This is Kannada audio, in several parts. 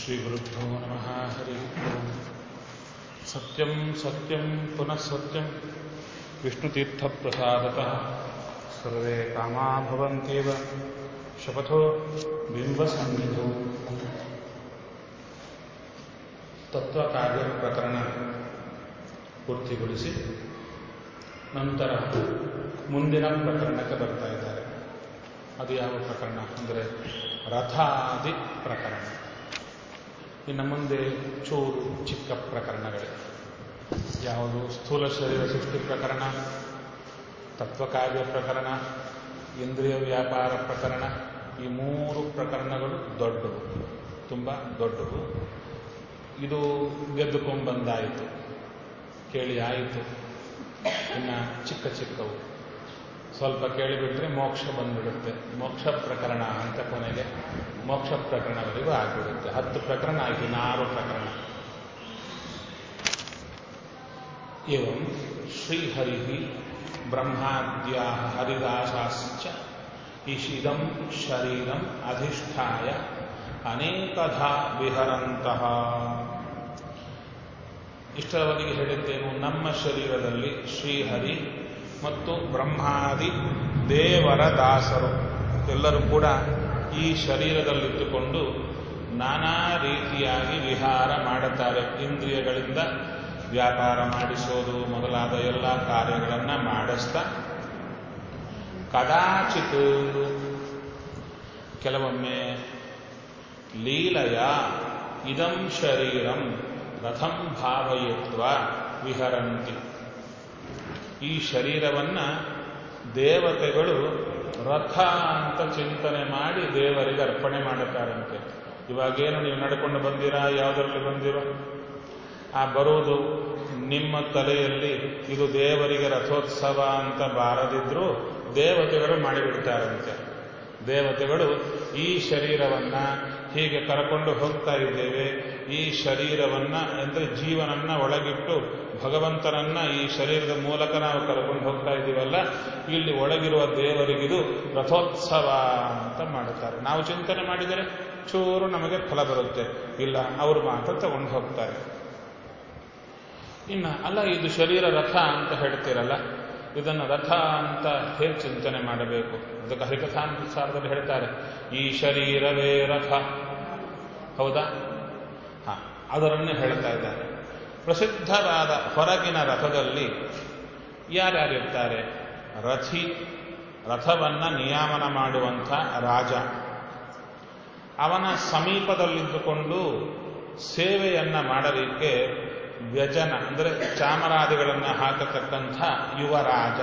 श्रीगुरुभ्यो नमः हरिः ओम् सत्यं सत्यं पुनः सत्यं विष्णुतीर्थप्रसादतः सर्वे कामा भवन्त्येव शपथो बिम्बसन्निधौ ತತ್ವಕಾರ್ಯ ಪ್ರಕರಣ ಪೂರ್ತಿಗೊಳಿಸಿ ನಂತರ ಮುಂದಿನ ಪ್ರಕರಣಕ್ಕೆ ಬರ್ತಾ ಇದ್ದಾರೆ ಅದು ಯಾವ ಪ್ರಕರಣ ಅಂದರೆ ರಥಾದಿ ಪ್ರಕರಣ ಇನ್ನು ಮುಂದೆ ಚೂರು ಚಿಕ್ಕ ಪ್ರಕರಣಗಳೇ ಯಾವುದು ಸ್ಥೂಲ ಶರೀರ ಸೃಷ್ಟಿ ಪ್ರಕರಣ ತತ್ವಕಾರ್ಯ ಪ್ರಕರಣ ಇಂದ್ರಿಯ ವ್ಯಾಪಾರ ಪ್ರಕರಣ ಈ ಮೂರು ಪ್ರಕರಣಗಳು ದೊಡ್ಡವು ತುಂಬ ದೊಡ್ಡವು ಇದು ಗೆದ್ದುಕೊಂಡ್ಬಂದಾಯಿತು ಕೇಳಿ ಆಯಿತು ಇನ್ನು ಚಿಕ್ಕ ಚಿಕ್ಕವು ಸ್ವಲ್ಪ ಕೇಳಿಬಿಟ್ರೆ ಮೋಕ್ಷ ಬಂದ್ಬಿಡುತ್ತೆ ಮೋಕ್ಷ ಪ್ರಕರಣ ಅಂತ ಕೊನೆಗೆ ಮೋಕ್ಷ ಪ್ರಕರಣವರೆಗೂ ಆಗಿಬಿಡುತ್ತೆ ಹತ್ತು ಪ್ರಕರಣ ಆಯಿತು ಇನ್ನಾರು ಪ್ರಕರಣ एवं श्रीहरिः ब्रह्माद्या हरिदासाश्च ईशिदं शरीरम् अधिष्ठाय ಅನೇಕಧಾ ವಿಹರಂತಹ ಇಷ್ಟರವರೆಗೆ ಹೇಳಿದ್ದೇನು ನಮ್ಮ ಶರೀರದಲ್ಲಿ ಶ್ರೀಹರಿ ಮತ್ತು ಬ್ರಹ್ಮಾದಿ ದೇವರ ದಾಸರು ಎಲ್ಲರೂ ಕೂಡ ಈ ಶರೀರದಲ್ಲಿದ್ದುಕೊಂಡು ನಾನಾ ರೀತಿಯಾಗಿ ವಿಹಾರ ಮಾಡುತ್ತಾರೆ ಇಂದ್ರಿಯಗಳಿಂದ ವ್ಯಾಪಾರ ಮಾಡಿಸೋದು ಮೊದಲಾದ ಎಲ್ಲ ಕಾರ್ಯಗಳನ್ನು ಮಾಡಿಸ್ತಾ ಕದಾಚಿತ್ ಕೆಲವೊಮ್ಮೆ ಲೀಲಯ ಇದಂ ಶರೀರಂ ರಥಂ ಭಾವಯತ್ವ ವಿಹರಂತಿ ಈ ಶರೀರವನ್ನ ದೇವತೆಗಳು ರಥ ಅಂತ ಚಿಂತನೆ ಮಾಡಿ ದೇವರಿಗೆ ಅರ್ಪಣೆ ಮಾಡುತ್ತಾರಂತೆ ಇವಾಗೇನು ನೀವು ನಡ್ಕೊಂಡು ಬಂದಿರಾ ಯಾವುದರಲ್ಲಿ ಬಂದಿರೋ ಆ ಬರುವುದು ನಿಮ್ಮ ತಲೆಯಲ್ಲಿ ಇದು ದೇವರಿಗೆ ರಥೋತ್ಸವ ಅಂತ ಬಾರದಿದ್ರೂ ದೇವತೆಗಳು ಮಾಡಿಬಿಡ್ತಾರಂತೆ ದೇವತೆಗಳು ಈ ಶರೀರವನ್ನ ಹೀಗೆ ಕರ್ಕೊಂಡು ಹೋಗ್ತಾ ಇದ್ದೇವೆ ಈ ಶರೀರವನ್ನ ಅಂದರೆ ಜೀವನನ್ನ ಒಳಗಿಟ್ಟು ಭಗವಂತನನ್ನ ಈ ಶರೀರದ ಮೂಲಕ ನಾವು ಕರ್ಕೊಂಡು ಹೋಗ್ತಾ ಇದ್ದೀವಲ್ಲ ಇಲ್ಲಿ ಒಳಗಿರುವ ದೇವರಿಗಿದು ರಥೋತ್ಸವ ಅಂತ ಮಾಡುತ್ತಾರೆ ನಾವು ಚಿಂತನೆ ಮಾಡಿದರೆ ಚೂರು ನಮಗೆ ಫಲ ಬರುತ್ತೆ ಇಲ್ಲ ಅವರು ಮಾತ್ರ ತಗೊಂಡು ಹೋಗ್ತಾರೆ ಇನ್ನು ಅಲ್ಲ ಇದು ಶರೀರ ರಥ ಅಂತ ಹೇಳ್ತೀರಲ್ಲ ಇದನ್ನು ರಥ ಅಂತ ಹೇಗೆ ಚಿಂತನೆ ಮಾಡಬೇಕು ಅದಕ್ಕೆ ಹರಿಕಥಾನುಸಾರದಲ್ಲಿ ಹೇಳ್ತಾರೆ ಈ ಶರೀರವೇ ರಥ ಹೌದಾ ಹಾ ಅದರನ್ನೇ ಹೇಳ್ತಾ ಇದ್ದಾರೆ ಪ್ರಸಿದ್ಧವಾದ ಹೊರಗಿನ ರಥದಲ್ಲಿ ಯಾರ್ಯಾರಿರ್ತಾರೆ ರಥಿ ರಥವನ್ನ ನಿಯಾಮನ ಮಾಡುವಂಥ ರಾಜ ಅವನ ಸಮೀಪದಲ್ಲಿದ್ದುಕೊಂಡು ಸೇವೆಯನ್ನ ಮಾಡಲಿಕ್ಕೆ ವ್ಯಜನ ಅಂದರೆ ಚಾಮರಾದಿಗಳನ್ನು ಹಾಕತಕ್ಕಂಥ ಯುವರಾಜ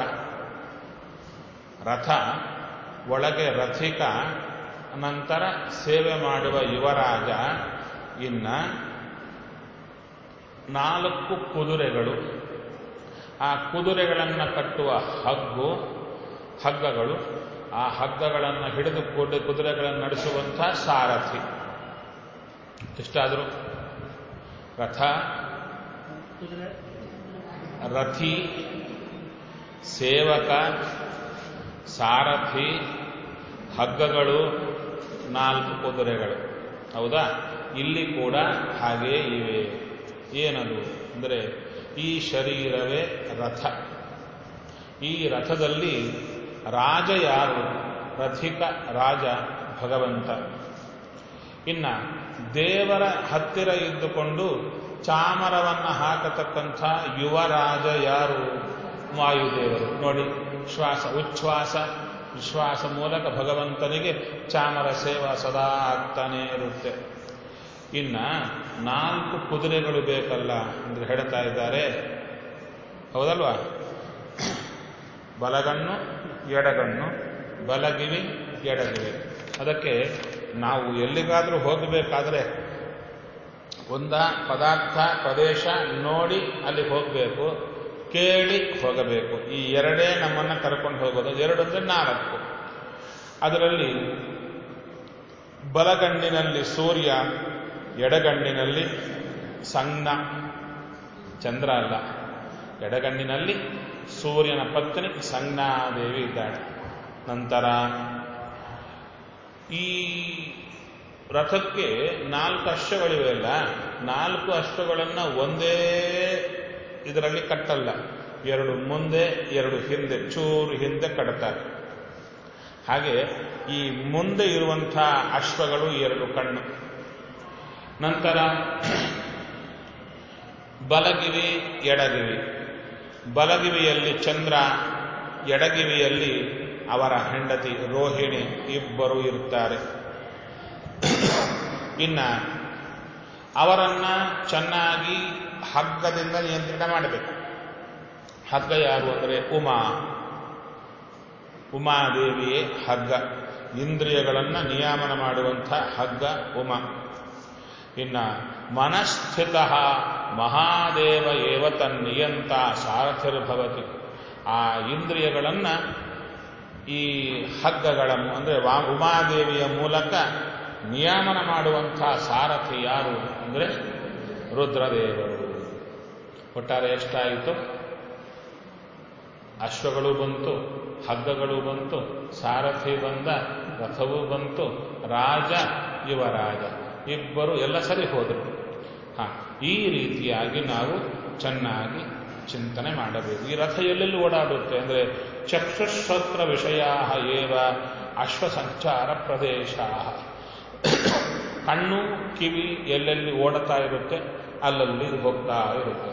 ರಥ ಒಳಗೆ ರಥಿಕ ನಂತರ ಸೇವೆ ಮಾಡುವ ಯುವರಾಜ ಇನ್ನ ನಾಲ್ಕು ಕುದುರೆಗಳು ಆ ಕುದುರೆಗಳನ್ನು ಕಟ್ಟುವ ಹಗ್ಗು ಹಗ್ಗಗಳು ಆ ಹಗ್ಗಗಳನ್ನು ಹಿಡಿದು ಕುದುರೆಗಳನ್ನು ನಡೆಸುವಂಥ ಸಾರಥಿ ಎಷ್ಟಾದರೂ ರಥ ರಥಿ ಸೇವಕ ಸಾರಥಿ ಹಗ್ಗಗಳು ನಾಲ್ಕು ಕುದುರೆಗಳು ಹೌದಾ ಇಲ್ಲಿ ಕೂಡ ಹಾಗೇ ಇವೆ ಏನದು ಅಂದರೆ ಈ ಶರೀರವೇ ರಥ ಈ ರಥದಲ್ಲಿ ರಾಜ ಯಾರು ರಥಿಕ ರಾಜ ಭಗವಂತ ಇನ್ನ ದೇವರ ಹತ್ತಿರ ಇದ್ದುಕೊಂಡು ಚಾಮರವನ್ನು ಹಾಕತಕ್ಕಂಥ ಯುವರಾಜ ಯಾರು ವಾಯುದೇವರು ನೋಡಿ ಶ್ವಾಸ ಉಚ್ಛ್ವಾಸ ವಿಶ್ವಾಸ ಮೂಲಕ ಭಗವಂತನಿಗೆ ಚಾಮರ ಸೇವಾ ಸದಾ ಆಗ್ತಾನೇ ಇರುತ್ತೆ ಇನ್ನ ನಾಲ್ಕು ಕುದುರೆಗಳು ಬೇಕಲ್ಲ ಅಂದ್ರೆ ಹೇಳ್ತಾ ಇದ್ದಾರೆ ಹೌದಲ್ವಾ ಬಲಗಣ್ಣು ಎಡಗಣ್ಣು ಬಲಗಿವಿ ಎಡಗಿವಿ ಅದಕ್ಕೆ ನಾವು ಎಲ್ಲಿಗಾದರೂ ಹೋಗಬೇಕಾದ್ರೆ ಒಂದ ಪದಾರ್ಥ ಪ್ರದೇಶ ನೋಡಿ ಅಲ್ಲಿ ಹೋಗಬೇಕು ಕೇಳಿ ಹೋಗಬೇಕು ಈ ಎರಡೇ ನಮ್ಮನ್ನು ಕರ್ಕೊಂಡು ಹೋಗೋದು ಎರಡು ಅಂದರೆ ನಾಲ್ಕು ಅದರಲ್ಲಿ ಬಲಗಣ್ಣಿನಲ್ಲಿ ಸೂರ್ಯ ಎಡಗಣ್ಣಿನಲ್ಲಿ ಸಣ್ಣ ಚಂದ್ರ ಅಲ್ಲ ಎಡಗಣ್ಣಿನಲ್ಲಿ ಸೂರ್ಯನ ಪತ್ನಿ ಸಂಜ್ಞಾದೇವಿ ಇದ್ದಾಳೆ ನಂತರ ಈ ರಥಕ್ಕೆ ನಾಲ್ಕು ಅಶ್ವಗಳಿವೆ ಅಲ್ಲ ನಾಲ್ಕು ಅಶ್ವಗಳನ್ನು ಒಂದೇ ಇದರಲ್ಲಿ ಕಟ್ಟಲ್ಲ ಎರಡು ಮುಂದೆ ಎರಡು ಹಿಂದೆ ಚೂರು ಹಿಂದೆ ಕಟ್ತಾರೆ ಹಾಗೆ ಈ ಮುಂದೆ ಇರುವಂಥ ಅಶ್ವಗಳು ಎರಡು ಕಣ್ಣು ನಂತರ ಬಲಗಿವಿ ಎಡಗಿವಿ ಬಲಗಿವಿಯಲ್ಲಿ ಚಂದ್ರ ಎಡಗಿವಿಯಲ್ಲಿ ಅವರ ಹೆಂಡತಿ ರೋಹಿಣಿ ಇಬ್ಬರು ಇರುತ್ತಾರೆ ಇನ್ನ ಅವರನ್ನ ಚೆನ್ನಾಗಿ ಹಗ್ಗದಿಂದ ನಿಯಂತ್ರಣ ಮಾಡಬೇಕು ಹಗ್ಗ ಯಾರು ಅಂದರೆ ಉಮಾ ಉಮಾದೇವಿಯೇ ಹಗ್ಗ ಇಂದ್ರಿಯಗಳನ್ನು ನಿಯಾಮನ ಮಾಡುವಂಥ ಹಗ್ಗ ಉಮಾ ಇನ್ನ ಮನಸ್ಥಿತ ಮಹಾದೇವ ಏವ ತನ್ನಿಯಂತ ಸಾರಥಿರ್ಭವತಿ ಆ ಇಂದ್ರಿಯಗಳನ್ನು ಈ ಹಗ್ಗಗಳ ಅಂದರೆ ವಾ ಉಮಾದೇವಿಯ ಮೂಲಕ ನಿಯಾಮನ ಮಾಡುವಂಥ ಸಾರಥಿ ಯಾರು ಅಂದರೆ ರುದ್ರದೇವರು ಒಟ್ಟಾರೆ ಎಷ್ಟಾಯಿತು ಅಶ್ವಗಳು ಬಂತು ಹಗ್ಗಗಳು ಬಂತು ಸಾರಥಿ ಬಂದ ರಥವೂ ಬಂತು ರಾಜ ಯುವರಾಜ ಇಬ್ಬರು ಎಲ್ಲ ಸರಿ ಹೋದರು ಹಾ ಈ ರೀತಿಯಾಗಿ ನಾವು ಚೆನ್ನಾಗಿ ಚಿಂತನೆ ಮಾಡಬೇಕು ಈ ರಥ ಎಲ್ಲೆಲ್ಲಿ ಓಡಾಡುತ್ತೆ ಅಂದರೆ ಚಕ್ಷುಶ್ರೋತ್ರ ವಿಷಯ ಏವ ಅಶ್ವಸಂಚಾರ ಪ್ರದೇಶ ಕಣ್ಣು ಕಿವಿ ಎಲ್ಲೆಲ್ಲಿ ಓಡುತ್ತಾ ಇರುತ್ತೆ ಅಲ್ಲಲ್ಲಿ ಇದು ಹೋಗ್ತಾ ಇರುತ್ತೆ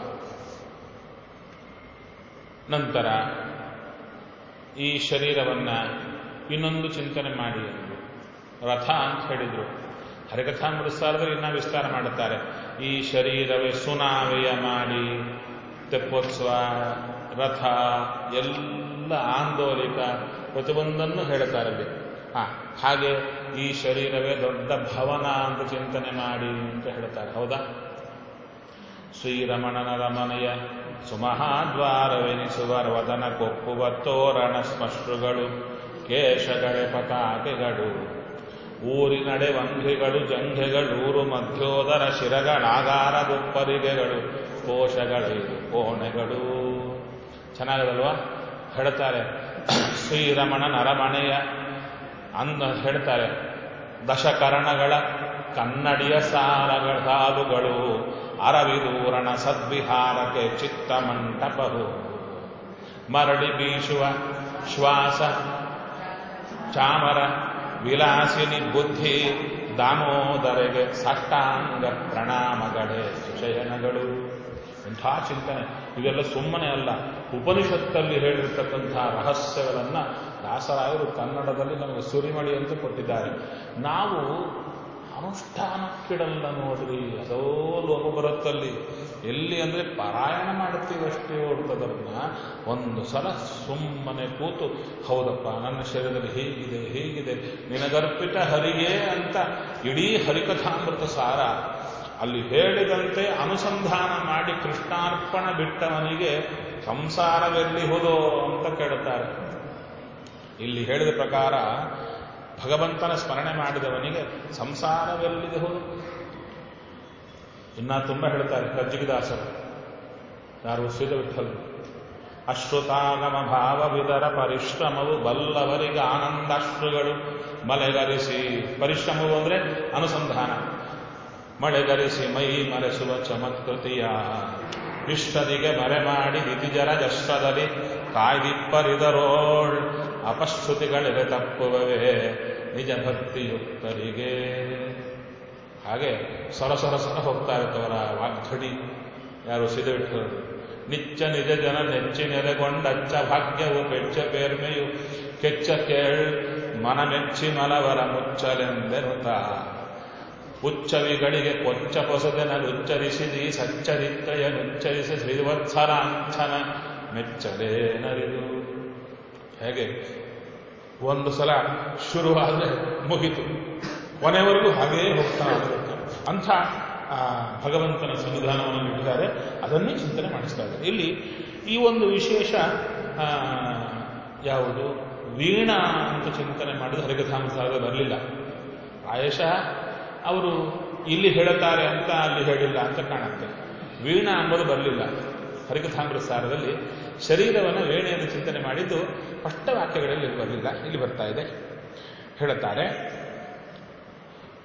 ನಂತರ ಈ ಶರೀರವನ್ನ ಇನ್ನೊಂದು ಚಿಂತನೆ ಮಾಡಿ ಎಂದು ರಥ ಅಂತ ಹೇಳಿದ್ರು ಹರಿಕಥಾಮೃತಸಾರದಲ್ಲಿ ಇನ್ನ ವಿಸ್ತಾರ ಮಾಡುತ್ತಾರೆ ಈ ಶರೀರವೇ ಸುನಾವೆಯ ಮಾಡಿ ತೆಪ್ಪೋತ್ಸವ ರಥ ಎಲ್ಲ ಆಂದೋಲಿಕ ಪ್ರತಿಯೊಂದನ್ನು ಹೇಳ್ತಾರೆ ಅಲ್ಲಿ ಹಾ ಹಾಗೆ ಈ ಶರೀರವೇ ದೊಡ್ಡ ಭವನ ಅಂತ ಚಿಂತನೆ ಮಾಡಿ ಅಂತ ಹೇಳ್ತಾರೆ ಹೌದಾ ಶ್ರೀರಮಣನ ರಮನೆಯ ಸುಮಹಾದ್ವಾರವೆನಿಸುವ ವದನ ಕೊಪ್ಪುವ ತೋರಣ ಸ್ಮಶ್ರುಗಳು ಕೇಶಗಳೆ ಪತಾಕೆಗಳು ಊರಿನಡೆ ವಂಘಿಗಳು ಜಂಘೆಗಳೂರು ಮಧ್ಯೋದರ ಶಿರಗಳಾಗಾರ ದುಪ್ಪರಿಗೆಗಳು ಕೋಶಗಳೈದು ಕೋಣೆಗಳು ಚೆನ್ನಾಗದಲ್ವಾ ಹೇಳ್ತಾರೆ ಶ್ರೀರಮಣ ನರಮಣೆಯ ಅಂದ ಹೇಳ್ತಾರೆ ದಶಕರಣಗಳ ಕನ್ನಡಿಯ ಸಾಲಗಳ ಸಾಲುಗಳು ಅರವಿದೂರಣ ಸದ್ವಿಹಾರಕ್ಕೆ ಚಿತ್ತ ಮಂಟಪವು ಮರಳಿ ಬೀಸುವ ಶ್ವಾಸ ಚಾಮರ ವಿಲಾಸಿನಿ ಬುದ್ಧಿ ದಾಮೋದರೆಗೆ ಸಾಷ್ಟಾಂಗ ಪ್ರಣಾಮಗಳೇ ಸುಶಯನಗಳು ಇಂಥ ಚಿಂತನೆ ಇವೆಲ್ಲ ಸುಮ್ಮನೆ ಅಲ್ಲ ಉಪನಿಷತ್ತಲ್ಲಿ ಹೇಳಿರ್ತಕ್ಕಂಥ ರಹಸ್ಯಗಳನ್ನು ದಾಸರಾಯರು ಕನ್ನಡದಲ್ಲಿ ನಮಗೆ ಸುರಿಮಳಿ ಅಂತ ಕೊಟ್ಟಿದ್ದಾರೆ ನಾವು ಅನುಷ್ಠಾನಕ್ಕಿಡಲ್ಲ ನೋಡ್ರಿ ಅದೋ ಲೋಪ ಬರುತ್ತಲ್ಲಿ ಎಲ್ಲಿ ಅಂದರೆ ಪಾರಾಯಣ ಮಾಡುತ್ತೀವಷ್ಟೇ ಹೊರತದನ್ನ ಒಂದು ಸಲ ಸುಮ್ಮನೆ ಕೂತು ಹೌದಪ್ಪ ನನ್ನ ಶರೀರದಲ್ಲಿ ಹೀಗಿದೆ ಹೀಗಿದೆ ನಿನಗರ್ಪಿತ ಹರಿಗೆ ಅಂತ ಇಡೀ ಹರಿಕಥಾಮೃತ ಸಾರ ಅಲ್ಲಿ ಹೇಳಿದಂತೆ ಅನುಸಂಧಾನ ಮಾಡಿ ಕೃಷ್ಣಾರ್ಪಣ ಬಿಟ್ಟವನಿಗೆ ಸಂಸಾರವೆಲ್ಲಿಹುದೋ ಅಂತ ಕೇಳುತ್ತಾರೆ ಇಲ್ಲಿ ಹೇಳಿದ ಪ್ರಕಾರ ಭಗವಂತನ ಸ್ಮರಣೆ ಮಾಡಿದವನಿಗೆ ಸಂಸಾರವೆಲ್ಲಿದೆ ಹೋದು ಇನ್ನ ತುಂಬ ಹೇಳ್ತಾರೆ ಕಜ್ಜಿಗದಾಸರು ಯಾರು ಶ್ರೀದ ವಿಠಲ್ ಅಶ್ರುತಾಗಮ ಭಾವವಿದರ ಪರಿಶ್ರಮವು ಬಲ್ಲವರಿಗೆ ಆನಂದಾಶ್ರುಗಳು ಮಲೆಗರಿಸಿ ಪರಿಶ್ರಮವು ಅಂದರೆ ಅನುಸಂಧಾನ ಮಳೆಗರಿಸಿ ಮೈ ಮರೆಸುವ ಚಮತ್ಕೃತಿಯ ಇಷ್ಟದಿಗೆ ಮರೆ ಮಾಡಿ ದಿತಿಜರ ಜಶ್ರದಲ್ಲಿ ಕಾಯ್ದಿಪ್ಪರಿದರೋಳ್ ಅಪಶ್ರುತಿಗಳೆಲೆ ತಪ್ಪುವವೇ ನಿಜ ಭಕ್ತಿಯುಕ್ತರಿಗೆ ಹಾಗೆ ಸೊರ ಸೊರ ಸೊರ ಹೋಗ್ತಾ ಇರ್ತವರ ವಾಗ್ಧಡಿ ಯಾರು ಸಿದವಿಟ್ಟು ನಿಚ್ಚ ನಿಜ ಜನ ನೆಚ್ಚಿ ನೆಲೆಗೊಂಡಚ್ಚ ಭಾಗ್ಯವು ಬೆಚ್ಚ ಪೇರ್ಮೆಯು ಕೆಚ್ಚ ಕೇಳ್ ಮನ ಮೆಚ್ಚಿ ಮಲವರ ಮುಚ್ಚಲೆಂದೆನುತ ಉಚ್ಚವಿಗಳಿಗೆ ಕೊಚ್ಚ ಪೊಸದೆನಲುಚ್ಚರಿಸಿದಿ ಸಚ್ಚರಿತ್ರೆಯನುಚ್ಚರಿಸಿ ಶ್ರೀವತ್ಸರಾಂಛನ ಮೆಚ್ಚಲೇನರಿದು ಹೇಗೆ ಒಂದು ಸಲ ಶುರುವಾದರೆ ಮುಗಿತು ಕೊನೆವರೆಗೂ ಹಾಗೇ ಹೋಗ್ತಾ ಇರುತ್ತೆ ಅಂಥ ಆ, ಭಗವಂತನ ಸಂವಿಧಾನವನ್ನು ಇಟ್ಟಿದ್ದಾರೆ ಅದನ್ನೇ ಚಿಂತನೆ ಮಾಡಿಸ್ತಾ ಇದ್ದಾರೆ ಇಲ್ಲಿ ಈ ಒಂದು ವಿಶೇಷ ಆ, ಯಾವುದು ವೀಣಾ ಅಂತ ಚಿಂತನೆ ಮಾಡಿದ ಹರಿಕಥಾಂಸಾರದ ಬರಲಿಲ್ಲ ಪ್ರಾಯಶಃ ಅವರು ಇಲ್ಲಿ ಹೇಳುತ್ತಾರೆ ಅಂತ ಅಲ್ಲಿ ಹೇಳಿಲ್ಲ ಅಂತ ಕಾಣುತ್ತೆ ವೀಣಾ ಅಂಬುದು ಬರಲಿಲ್ಲ ಹರಿಕಥಾಮೃತ ಸಾರದಲ್ಲಿ ಶರೀರವನ್ನು ವೇಣೆಯನ್ನು ಚಿಂತನೆ ಮಾಡಿದ್ದು ಸ್ಪಷ್ಟ ವಾಕ್ಯಗಳಲ್ಲಿ ಇಲ್ಲಿ ಬರಲಿಲ್ಲ ಇಲ್ಲಿ ಬರ್ತಾ ಇದೆ ಹೇಳುತ್ತಾರೆ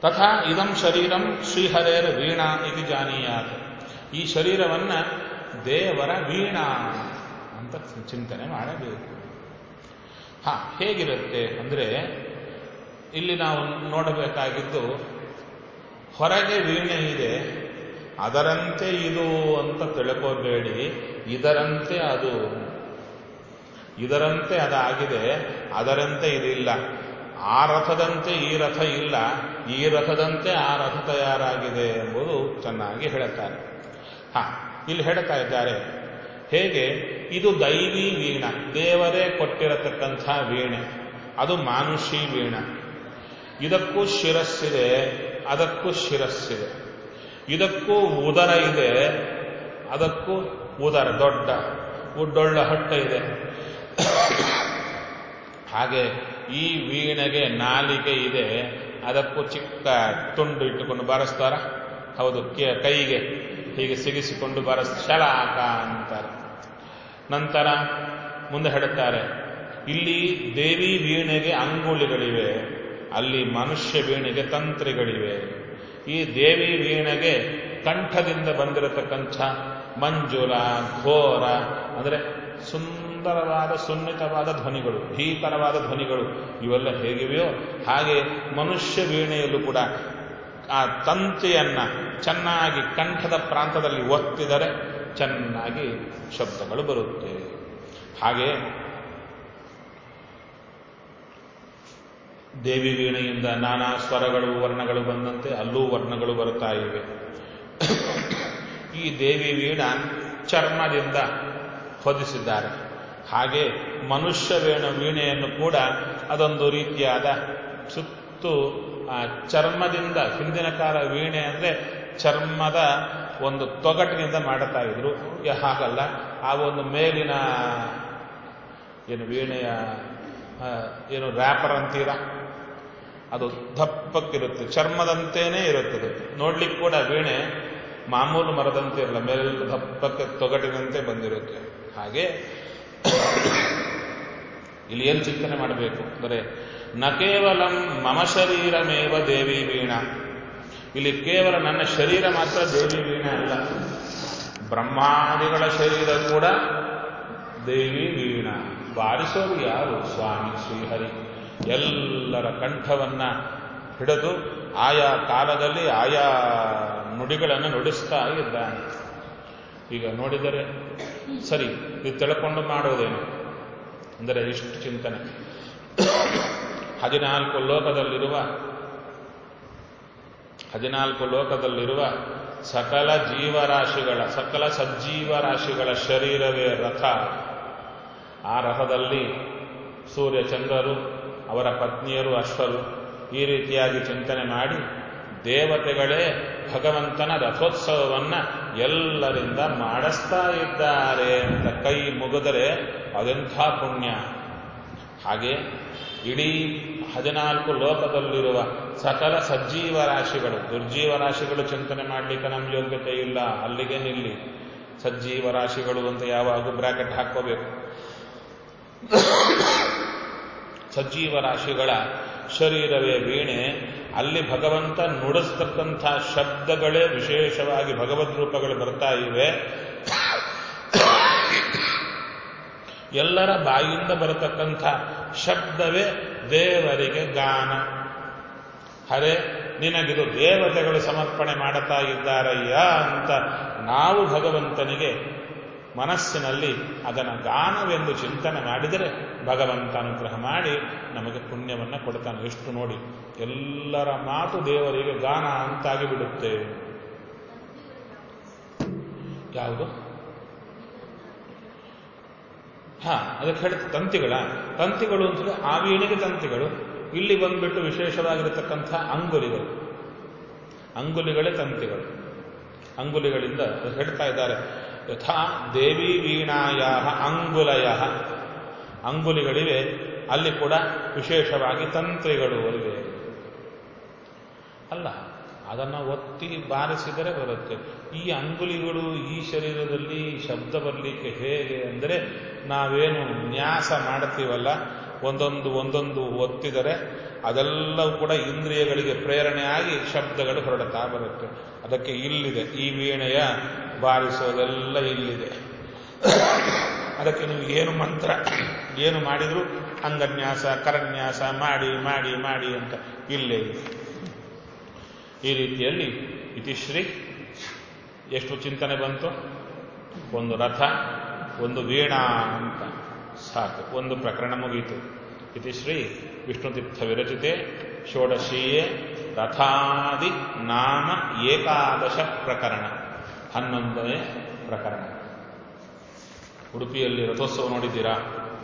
ತಥಾ ಇದಂ ಶರೀರಂ ಶ್ರೀಹರೇರ್ ವೀಣಾ ಇದು ಜಾನೀಯಾತ್ ಈ ಶರೀರವನ್ನ ದೇವರ ವೀಣಾ ಅಂತ ಚಿಂತನೆ ಮಾಡಬೇಕು ಹಾ ಹೇಗಿರುತ್ತೆ ಅಂದರೆ ಇಲ್ಲಿ ನಾವು ನೋಡಬೇಕಾಗಿದ್ದು ಹೊರಗೆ ವೀಣೆ ಇದೆ ಅದರಂತೆ ಇದು ಅಂತ ತಿಳ್ಕೋಬೇಡಿ ಇದರಂತೆ ಅದು ಇದರಂತೆ ಅದಾಗಿದೆ ಅದರಂತೆ ಇದಿಲ್ಲ ಆ ರಥದಂತೆ ಈ ರಥ ಇಲ್ಲ ಈ ರಥದಂತೆ ಆ ರಥ ತಯಾರಾಗಿದೆ ಎಂಬುದು ಚೆನ್ನಾಗಿ ಹೇಳುತ್ತಾರೆ ಹಾ ಇಲ್ಲಿ ಹೇಳ್ತಾ ಇದ್ದಾರೆ ಹೇಗೆ ಇದು ದೈವಿ ವೀಣ ದೇವರೇ ಕೊಟ್ಟಿರತಕ್ಕಂಥ ವೀಣೆ ಅದು ಮಾನುಷಿ ವೀಣ ಇದಕ್ಕೂ ಶಿರಸ್ಸಿದೆ ಅದಕ್ಕೂ ಶಿರಸ್ಸಿದೆ ಇದಕ್ಕೂ ಉದರ ಇದೆ ಅದಕ್ಕೂ ಉದರ ದೊಡ್ಡ ಉಡ್ಡೊಳ್ಳ ಹೊಟ್ಟೆ ಇದೆ ಹಾಗೆ ಈ ವೀಣೆಗೆ ನಾಲಿಗೆ ಇದೆ ಅದಕ್ಕೂ ಚಿಕ್ಕ ತುಂಡು ಇಟ್ಟುಕೊಂಡು ಬಾರಿಸ್ತಾರ ಹೌದು ಕೈಗೆ ಹೀಗೆ ಸಿಗಿಸಿಕೊಂಡು ಬಾರಿಸ್ ಶಲಾಕ ಅಂತಾರೆ ನಂತರ ಮುಂದೆ ಹೇಳುತ್ತಾರೆ ಇಲ್ಲಿ ದೇವಿ ವೀಣೆಗೆ ಅಂಗುಳಿಗಳಿವೆ ಅಲ್ಲಿ ಮನುಷ್ಯ ವೀಣೆಗೆ ತಂತ್ರಿಗಳಿವೆ ಈ ದೇವಿ ವೀಣೆಗೆ ಕಂಠದಿಂದ ಬಂದಿರತಕ್ಕಂಥ ಮಂಜುಳ ಘೋರ ಅಂದರೆ ಸುಂದರವಾದ ಸುನ್ನಿತವಾದ ಧ್ವನಿಗಳು ಭೀಕರವಾದ ಧ್ವನಿಗಳು ಇವೆಲ್ಲ ಹೇಗಿವೆಯೋ ಹಾಗೆ ಮನುಷ್ಯ ವೀಣೆಯಲ್ಲೂ ಕೂಡ ಆ ತಂತಿಯನ್ನ ಚೆನ್ನಾಗಿ ಕಂಠದ ಪ್ರಾಂತದಲ್ಲಿ ಒತ್ತಿದರೆ ಚೆನ್ನಾಗಿ ಶಬ್ದಗಳು ಬರುತ್ತೆ ಹಾಗೆ ದೇವಿ ವೀಣೆಯಿಂದ ನಾನಾ ಸ್ವರಗಳು ವರ್ಣಗಳು ಬಂದಂತೆ ಅಲ್ಲೂ ವರ್ಣಗಳು ಬರುತ್ತಾ ಇವೆ ಈ ದೇವಿ ವೀಣ ಚರ್ಮದಿಂದ ಹೊದಿಸಿದ್ದಾರೆ ಹಾಗೆ ಮನುಷ್ಯ ವೀಣ ವೀಣೆಯನ್ನು ಕೂಡ ಅದೊಂದು ರೀತಿಯಾದ ಸುತ್ತು ಆ ಚರ್ಮದಿಂದ ಹಿಂದಿನ ಕಾಲ ವೀಣೆ ಅಂದರೆ ಚರ್ಮದ ಒಂದು ತೊಗಟಿನಿಂದ ಮಾಡುತ್ತಾ ಇದ್ರು ಹಾಗಲ್ಲ ಆ ಒಂದು ಮೇಲಿನ ಏನು ವೀಣೆಯ ಏನು ರ್ಯಾಪರ್ ಅಂತೀರ ಅದು ದಪ್ಪಕ್ಕಿರುತ್ತೆ ಚರ್ಮದಂತೇನೆ ಇರುತ್ತದೆ ನೋಡ್ಲಿಕ್ಕೆ ಕೂಡ ವೀಣೆ ಮಾಮೂಲು ಮರದಂತೆ ಇರಲ್ಲ ಮೇಲೆ ದಪ್ಪಕ್ಕೆ ತೊಗಟಿನಂತೆ ಬಂದಿರುತ್ತೆ ಹಾಗೆ ಇಲ್ಲಿ ಏನು ಚಿಂತನೆ ಮಾಡಬೇಕು ಅಂದರೆ ನ ಕೇವಲ ಮಮ ಶರೀರಮೇವ ದೇವಿ ವೀಣಾ ಇಲ್ಲಿ ಕೇವಲ ನನ್ನ ಶರೀರ ಮಾತ್ರ ದೇವಿ ವೀಣೆ ಅಲ್ಲ ಬ್ರಹ್ಮಾದಿಗಳ ಶರೀರ ಕೂಡ ದೇವಿ ವೀಣಾ ಬಾರಿಸೋರು ಯಾರು ಸ್ವಾಮಿ ಶ್ರೀಹರಿ ಎಲ್ಲರ ಕಂಠವನ್ನ ಹಿಡಿದು ಆಯಾ ಕಾಲದಲ್ಲಿ ಆಯಾ ನುಡಿಗಳನ್ನು ನುಡಿಸ್ತಾ ಇದ್ದಾನೆ ಈಗ ನೋಡಿದರೆ ಸರಿ ಇದು ತಿಳ್ಕೊಂಡು ಮಾಡೋದೇನು ಅಂದರೆ ಇಷ್ಟು ಚಿಂತನೆ ಹದಿನಾಲ್ಕು ಲೋಕದಲ್ಲಿರುವ ಹದಿನಾಲ್ಕು ಲೋಕದಲ್ಲಿರುವ ಸಕಲ ಜೀವರಾಶಿಗಳ ಸಕಲ ಸಜ್ಜೀವರಾಶಿಗಳ ಶರೀರವೇ ರಥ ಆ ರಥದಲ್ಲಿ ಸೂರ್ಯಚಂದ್ರರು ಅವರ ಪತ್ನಿಯರು ಅಶ್ವರು ಈ ರೀತಿಯಾಗಿ ಚಿಂತನೆ ಮಾಡಿ ದೇವತೆಗಳೇ ಭಗವಂತನ ರಥೋತ್ಸವವನ್ನ ಎಲ್ಲರಿಂದ ಮಾಡಿಸ್ತಾ ಇದ್ದಾರೆ ಅಂತ ಕೈ ಮುಗಿದರೆ ಅದೆಂಥ ಪುಣ್ಯ ಹಾಗೆ ಇಡೀ ಹದಿನಾಲ್ಕು ಲೋಕದಲ್ಲಿರುವ ಸಕಲ ಸಜ್ಜೀವ ರಾಶಿಗಳು ದುರ್ಜೀವ ರಾಶಿಗಳು ಚಿಂತನೆ ಮಾಡಲಿಕ್ಕೆ ನಮ್ಮ ಯೋಗ್ಯತೆ ಇಲ್ಲ ಅಲ್ಲಿಗೆ ನಿಲ್ಲಿ ಸಜ್ಜೀವ ರಾಶಿಗಳು ಅಂತ ಯಾವಾಗ ಬ್ರಾಕೆಟ್ ಹಾಕೋಬೇಕು ಸಜ್ಜೀವ ರಾಶಿಗಳ ಶರೀರವೇ ವೀಣೆ ಅಲ್ಲಿ ಭಗವಂತ ನುಡಿಸ್ತಕ್ಕಂಥ ಶಬ್ದಗಳೇ ವಿಶೇಷವಾಗಿ ಭಗವದ್ ರೂಪಗಳು ಬರ್ತಾ ಇವೆ ಎಲ್ಲರ ಬಾಯಿಂದ ಬರತಕ್ಕಂಥ ಶಬ್ದವೇ ದೇವರಿಗೆ ಗಾನ ಹರೇ ನಿನಗಿದು ದೇವತೆಗಳು ಸಮರ್ಪಣೆ ಮಾಡುತ್ತಾ ಇದ್ದಾರಯ್ಯ ಅಂತ ನಾವು ಭಗವಂತನಿಗೆ ಮನಸ್ಸಿನಲ್ಲಿ ಅದನ್ನು ಗಾನವೆಂದು ಚಿಂತನೆ ಮಾಡಿದರೆ ಭಗವಂತ ಅನುಗ್ರಹ ಮಾಡಿ ನಮಗೆ ಪುಣ್ಯವನ್ನು ಕೊಡ್ತಾನೆ ಎಷ್ಟು ನೋಡಿ ಎಲ್ಲರ ಮಾತು ದೇವರಿಗೆ ಗಾನ ಅಂತಾಗಿ ಬಿಡುತ್ತೆ ಯಾವುದು ಹಾ ಅದಕ್ಕೆ ಹೇಳಿ ತಂತಿಗಳ ತಂತಿಗಳು ಅಂತಂದ್ರೆ ಆ ವೀಣಿಗೆ ತಂತಿಗಳು ಇಲ್ಲಿ ಬಂದ್ಬಿಟ್ಟು ವಿಶೇಷವಾಗಿರತಕ್ಕಂಥ ಅಂಗುಲಿಗಳು ಅಂಗುಲಿಗಳೇ ತಂತಿಗಳು ಅಂಗುಲಿಗಳಿಂದ ಹೇಳ್ತಾ ಇದ್ದಾರೆ ಯಥಾ ದೇವಿ ವೀಣಾಯ ಅಂಗುಲಯ ಅಂಗುಲಿಗಳಿವೆ ಅಲ್ಲಿ ಕೂಡ ವಿಶೇಷವಾಗಿ ತಂತ್ರಿಗಳು ಇವೆ ಅಲ್ಲ ಅದನ್ನು ಒತ್ತಿ ಬಾರಿಸಿದರೆ ಬರುತ್ತೆ ಈ ಅಂಗುಲಿಗಳು ಈ ಶರೀರದಲ್ಲಿ ಶಬ್ದ ಬರಲಿಕ್ಕೆ ಹೇಗೆ ಅಂದರೆ ನಾವೇನು ನ್ಯಾಸ ಮಾಡ್ತೀವಲ್ಲ ಒಂದೊಂದು ಒಂದೊಂದು ಒತ್ತಿದರೆ ಅದೆಲ್ಲವೂ ಕೂಡ ಇಂದ್ರಿಯಗಳಿಗೆ ಪ್ರೇರಣೆ ಆಗಿ ಶಬ್ದಗಳು ಹೊರಡುತ್ತಾ ಬರುತ್ತೆ ಅದಕ್ಕೆ ಇಲ್ಲಿದೆ ಈ ವೀಣೆಯ ಬಾರಿಸೋದೆಲ್ಲ ಇಲ್ಲಿದೆ ಅದಕ್ಕೆ ನೀವು ಏನು ಮಂತ್ರ ಏನು ಮಾಡಿದ್ರು ಅಂಗನ್ಯಾಸ ಕರನ್ಯಾಸ ಮಾಡಿ ಮಾಡಿ ಮಾಡಿ ಅಂತ ಇಲ್ಲೇ ಇದೆ ಈ ರೀತಿಯಲ್ಲಿ ಇತಿಶ್ರೀ ಎಷ್ಟು ಚಿಂತನೆ ಬಂತು ಒಂದು ರಥ ಒಂದು ವೀಣಾ ಅಂತ ಸಾಕು ಒಂದು ಪ್ರಕರಣ ಮುಗೀತು ಇತಿಶ್ರೀ ವಿಷ್ಣುತೀರ್ಥ ವಿರಚಿತೆ ಷೋಡಶೀಯೇ ರಥಾದಿ ನಾಮ ಏಕಾದಶ ಪ್ರಕರಣ ಹನ್ನೊಂದನೇ ಪ್ರಕರಣ ಉಡುಪಿಯಲ್ಲಿ ರಥೋತ್ಸವ ನೋಡಿದ್ದೀರಾ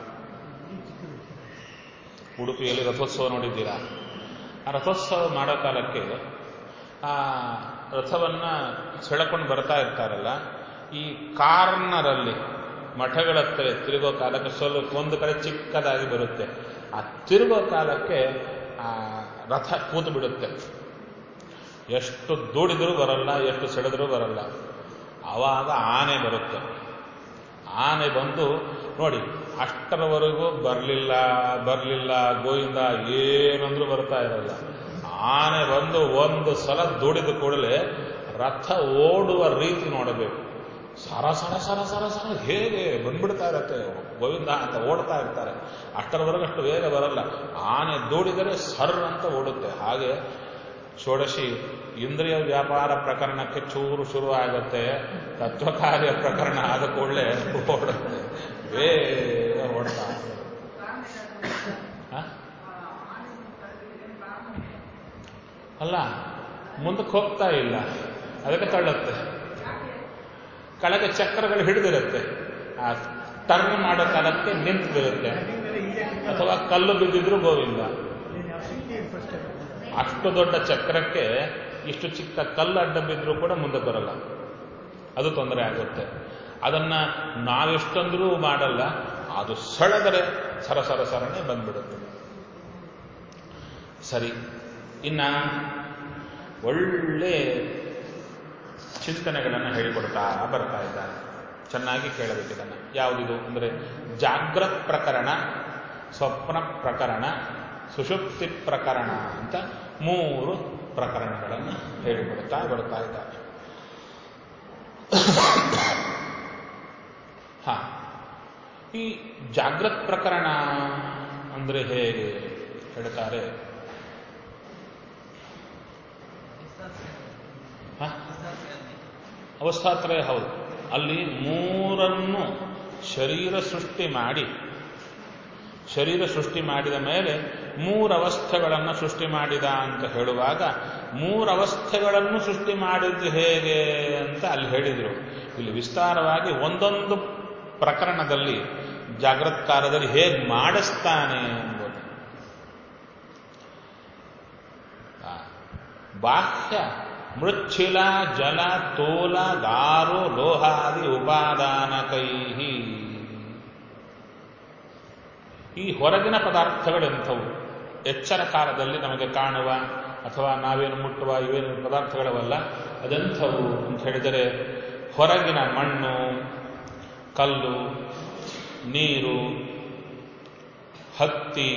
ಉಡುಪಿಯಲ್ಲಿ ರಥೋತ್ಸವ ನೋಡಿದ್ದೀರಾ ಆ ರಥೋತ್ಸವ ಮಾಡೋ ಕಾಲಕ್ಕೆ ಆ ರಥವನ್ನ ಸೆಳಕೊಂಡು ಬರ್ತಾ ಇರ್ತಾರಲ್ಲ ಈ ಕಾರ್ನರಲ್ಲಿ ಮಠಗಳ ಹತ್ರ ತಿರುಗೋ ಕಾಲಕ್ಕೆ ಸ್ವಲ್ಪ ಒಂದು ಕಡೆ ಚಿಕ್ಕದಾಗಿ ಬರುತ್ತೆ ಆ ತಿರುಗೋ ಕಾಲಕ್ಕೆ ಆ ರಥ ಕೂತು ಬಿಡುತ್ತೆ ಎಷ್ಟು ದೂಡಿದರೂ ಬರಲ್ಲ ಎಷ್ಟು ಸೆಳೆದರೂ ಬರಲ್ಲ ಆವಾಗ ಆನೆ ಬರುತ್ತೆ ಆನೆ ಬಂದು ನೋಡಿ ಅಷ್ಟರವರೆಗೂ ಬರಲಿಲ್ಲ ಬರಲಿಲ್ಲ ಗೋವಿಂದ ಏನಂದ್ರೂ ಬರ್ತಾ ಇರಲ್ಲ ಆನೆ ಬಂದು ಒಂದು ಸಲ ದುಡಿದ ಕೂಡಲೇ ರಥ ಓಡುವ ರೀತಿ ನೋಡಬೇಕು ಸರ ಸರ ಸರ ಸರ ಸರ ಹೇಗೆ ಬಂದ್ಬಿಡ್ತಾ ಇರತ್ತೆ ಗೋವಿಂದ ಅಂತ ಓಡ್ತಾ ಇರ್ತಾರೆ ಅಷ್ಟರವರೆಗೂ ಅಷ್ಟು ಬೇಗ ಬರಲ್ಲ ಆನೆ ದೂಡಿದರೆ ಸರ್ ಅಂತ ಓಡುತ್ತೆ ಹಾಗೆ ಷೋಡಶಿ ಇಂದ್ರಿಯ ವ್ಯಾಪಾರ ಪ್ರಕರಣಕ್ಕೆ ಚೂರು ಶುರು ಆಗುತ್ತೆ ತತ್ವಕಾರ್ಯ ಪ್ರಕರಣ ಆದ ಕೂಡಲೇ ಓಡುತ್ತೆ ಬೇಗ ಓಡ್ತಾ ಹ? ಅಲ್ಲ ಮುಂದಕ್ಕೆ ಹೋಗ್ತಾ ಇಲ್ಲ ಅದಕ್ಕೆ ತಳ್ಳುತ್ತೆ ಕೆಳಗೆ ಚಕ್ರಗಳು ಹಿಡಿದಿರುತ್ತೆ ಆ ಟರ್ನ್ ಮಾಡೋ ಕಾಲಕ್ಕೆ ನಿಂತು ಬೀಳುತ್ತೆ ಅಥವಾ ಕಲ್ಲು ಬಿದ್ದಿದ್ರು ಗೋವಿಂದ ಅಷ್ಟು ದೊಡ್ಡ ಚಕ್ರಕ್ಕೆ ಇಷ್ಟು ಚಿಕ್ಕ ಕಲ್ಲು ಅಡ್ಡ ಬಿದ್ದರೂ ಕೂಡ ಮುಂದೆ ಬರಲ್ಲ ಅದು ತೊಂದರೆ ಆಗುತ್ತೆ ಅದನ್ನ ನಾವೆಷ್ಟಂದ್ರೂ ಮಾಡಲ್ಲ ಅದು ಸೆಳೆದರೆ ಸರ ಸರ ಸರನೆ ಬಂದ್ಬಿಡುತ್ತೆ ಸರಿ ಇನ್ನ ಒಳ್ಳೆ ಚಿಂತನೆಗಳನ್ನು ಹೇಳಿಕೊಡ್ತಾ ಬರ್ತಾ ಇದ್ದಾರೆ ಚೆನ್ನಾಗಿ ಕೇಳಬೇಕು ಇದನ್ನು ಯಾವುದಿದು ಅಂದರೆ ಜಾಗ್ರತ್ ಪ್ರಕರಣ ಸ್ವಪ್ನ ಪ್ರಕರಣ ಸುಷುಪ್ತಿ ಪ್ರಕರಣ ಅಂತ ಮೂರು ಪ್ರಕರಣಗಳನ್ನು ಹೇಳಿಕೊಡ್ತಾ ಬರ್ತಾ ಇದ್ದಾರೆ ಹಾ ಈ ಜಾಗ್ರತ್ ಪ್ರಕರಣ ಅಂದರೆ ಹೇಗೆ ಹೇಳ್ತಾರೆ ಹ? ಅವಸ್ಥಾತ್ರಯ ಹೌದು ಅಲ್ಲಿ ಮೂರನ್ನು ಶರೀರ ಸೃಷ್ಟಿ ಮಾಡಿ ಶರೀರ ಸೃಷ್ಟಿ ಮಾಡಿದ ಮೇಲೆ ಮೂರವಸ್ಥೆಗಳನ್ನು ಸೃಷ್ಟಿ ಮಾಡಿದ ಅಂತ ಹೇಳುವಾಗ ಮೂರವಸ್ಥೆಗಳನ್ನು ಸೃಷ್ಟಿ ಮಾಡಿದ್ದು ಹೇಗೆ ಅಂತ ಅಲ್ಲಿ ಹೇಳಿದರು ಇಲ್ಲಿ ವಿಸ್ತಾರವಾಗಿ ಒಂದೊಂದು ಪ್ರಕರಣದಲ್ಲಿ ಜಾಗೃತ್ ಕಾಲದಲ್ಲಿ ಹೇಗೆ ಮಾಡಿಸ್ತಾನೆ ಎಂಬುದು ಆ, ಬಾಹ್ಯ ಮೃಚ್ಛಿಲ ಜಲ ತೋಲ ದಾರು ಲೋಹಾದಿ ಉಪಾದಾನಕೈಹಿ ಈ ಹೊರಗಿನ ಪದಾರ್ಥಗಳೆಂಥವು ಎಚ್ಚರ ಕಾಲದಲ್ಲಿ ನಮಗೆ ಕಾಣುವ ಅಥವಾ ನಾವೇನು ಮುಟ್ಟುವ ಇವೇನು ಪದಾರ್ಥಗಳವಲ್ಲ ಅದೆಂಥವು ಅಂತ ಹೇಳಿದರೆ ಹೊರಗಿನ ಮಣ್ಣು ಕಲ್ಲು ನೀರು ಹತ್ತಿ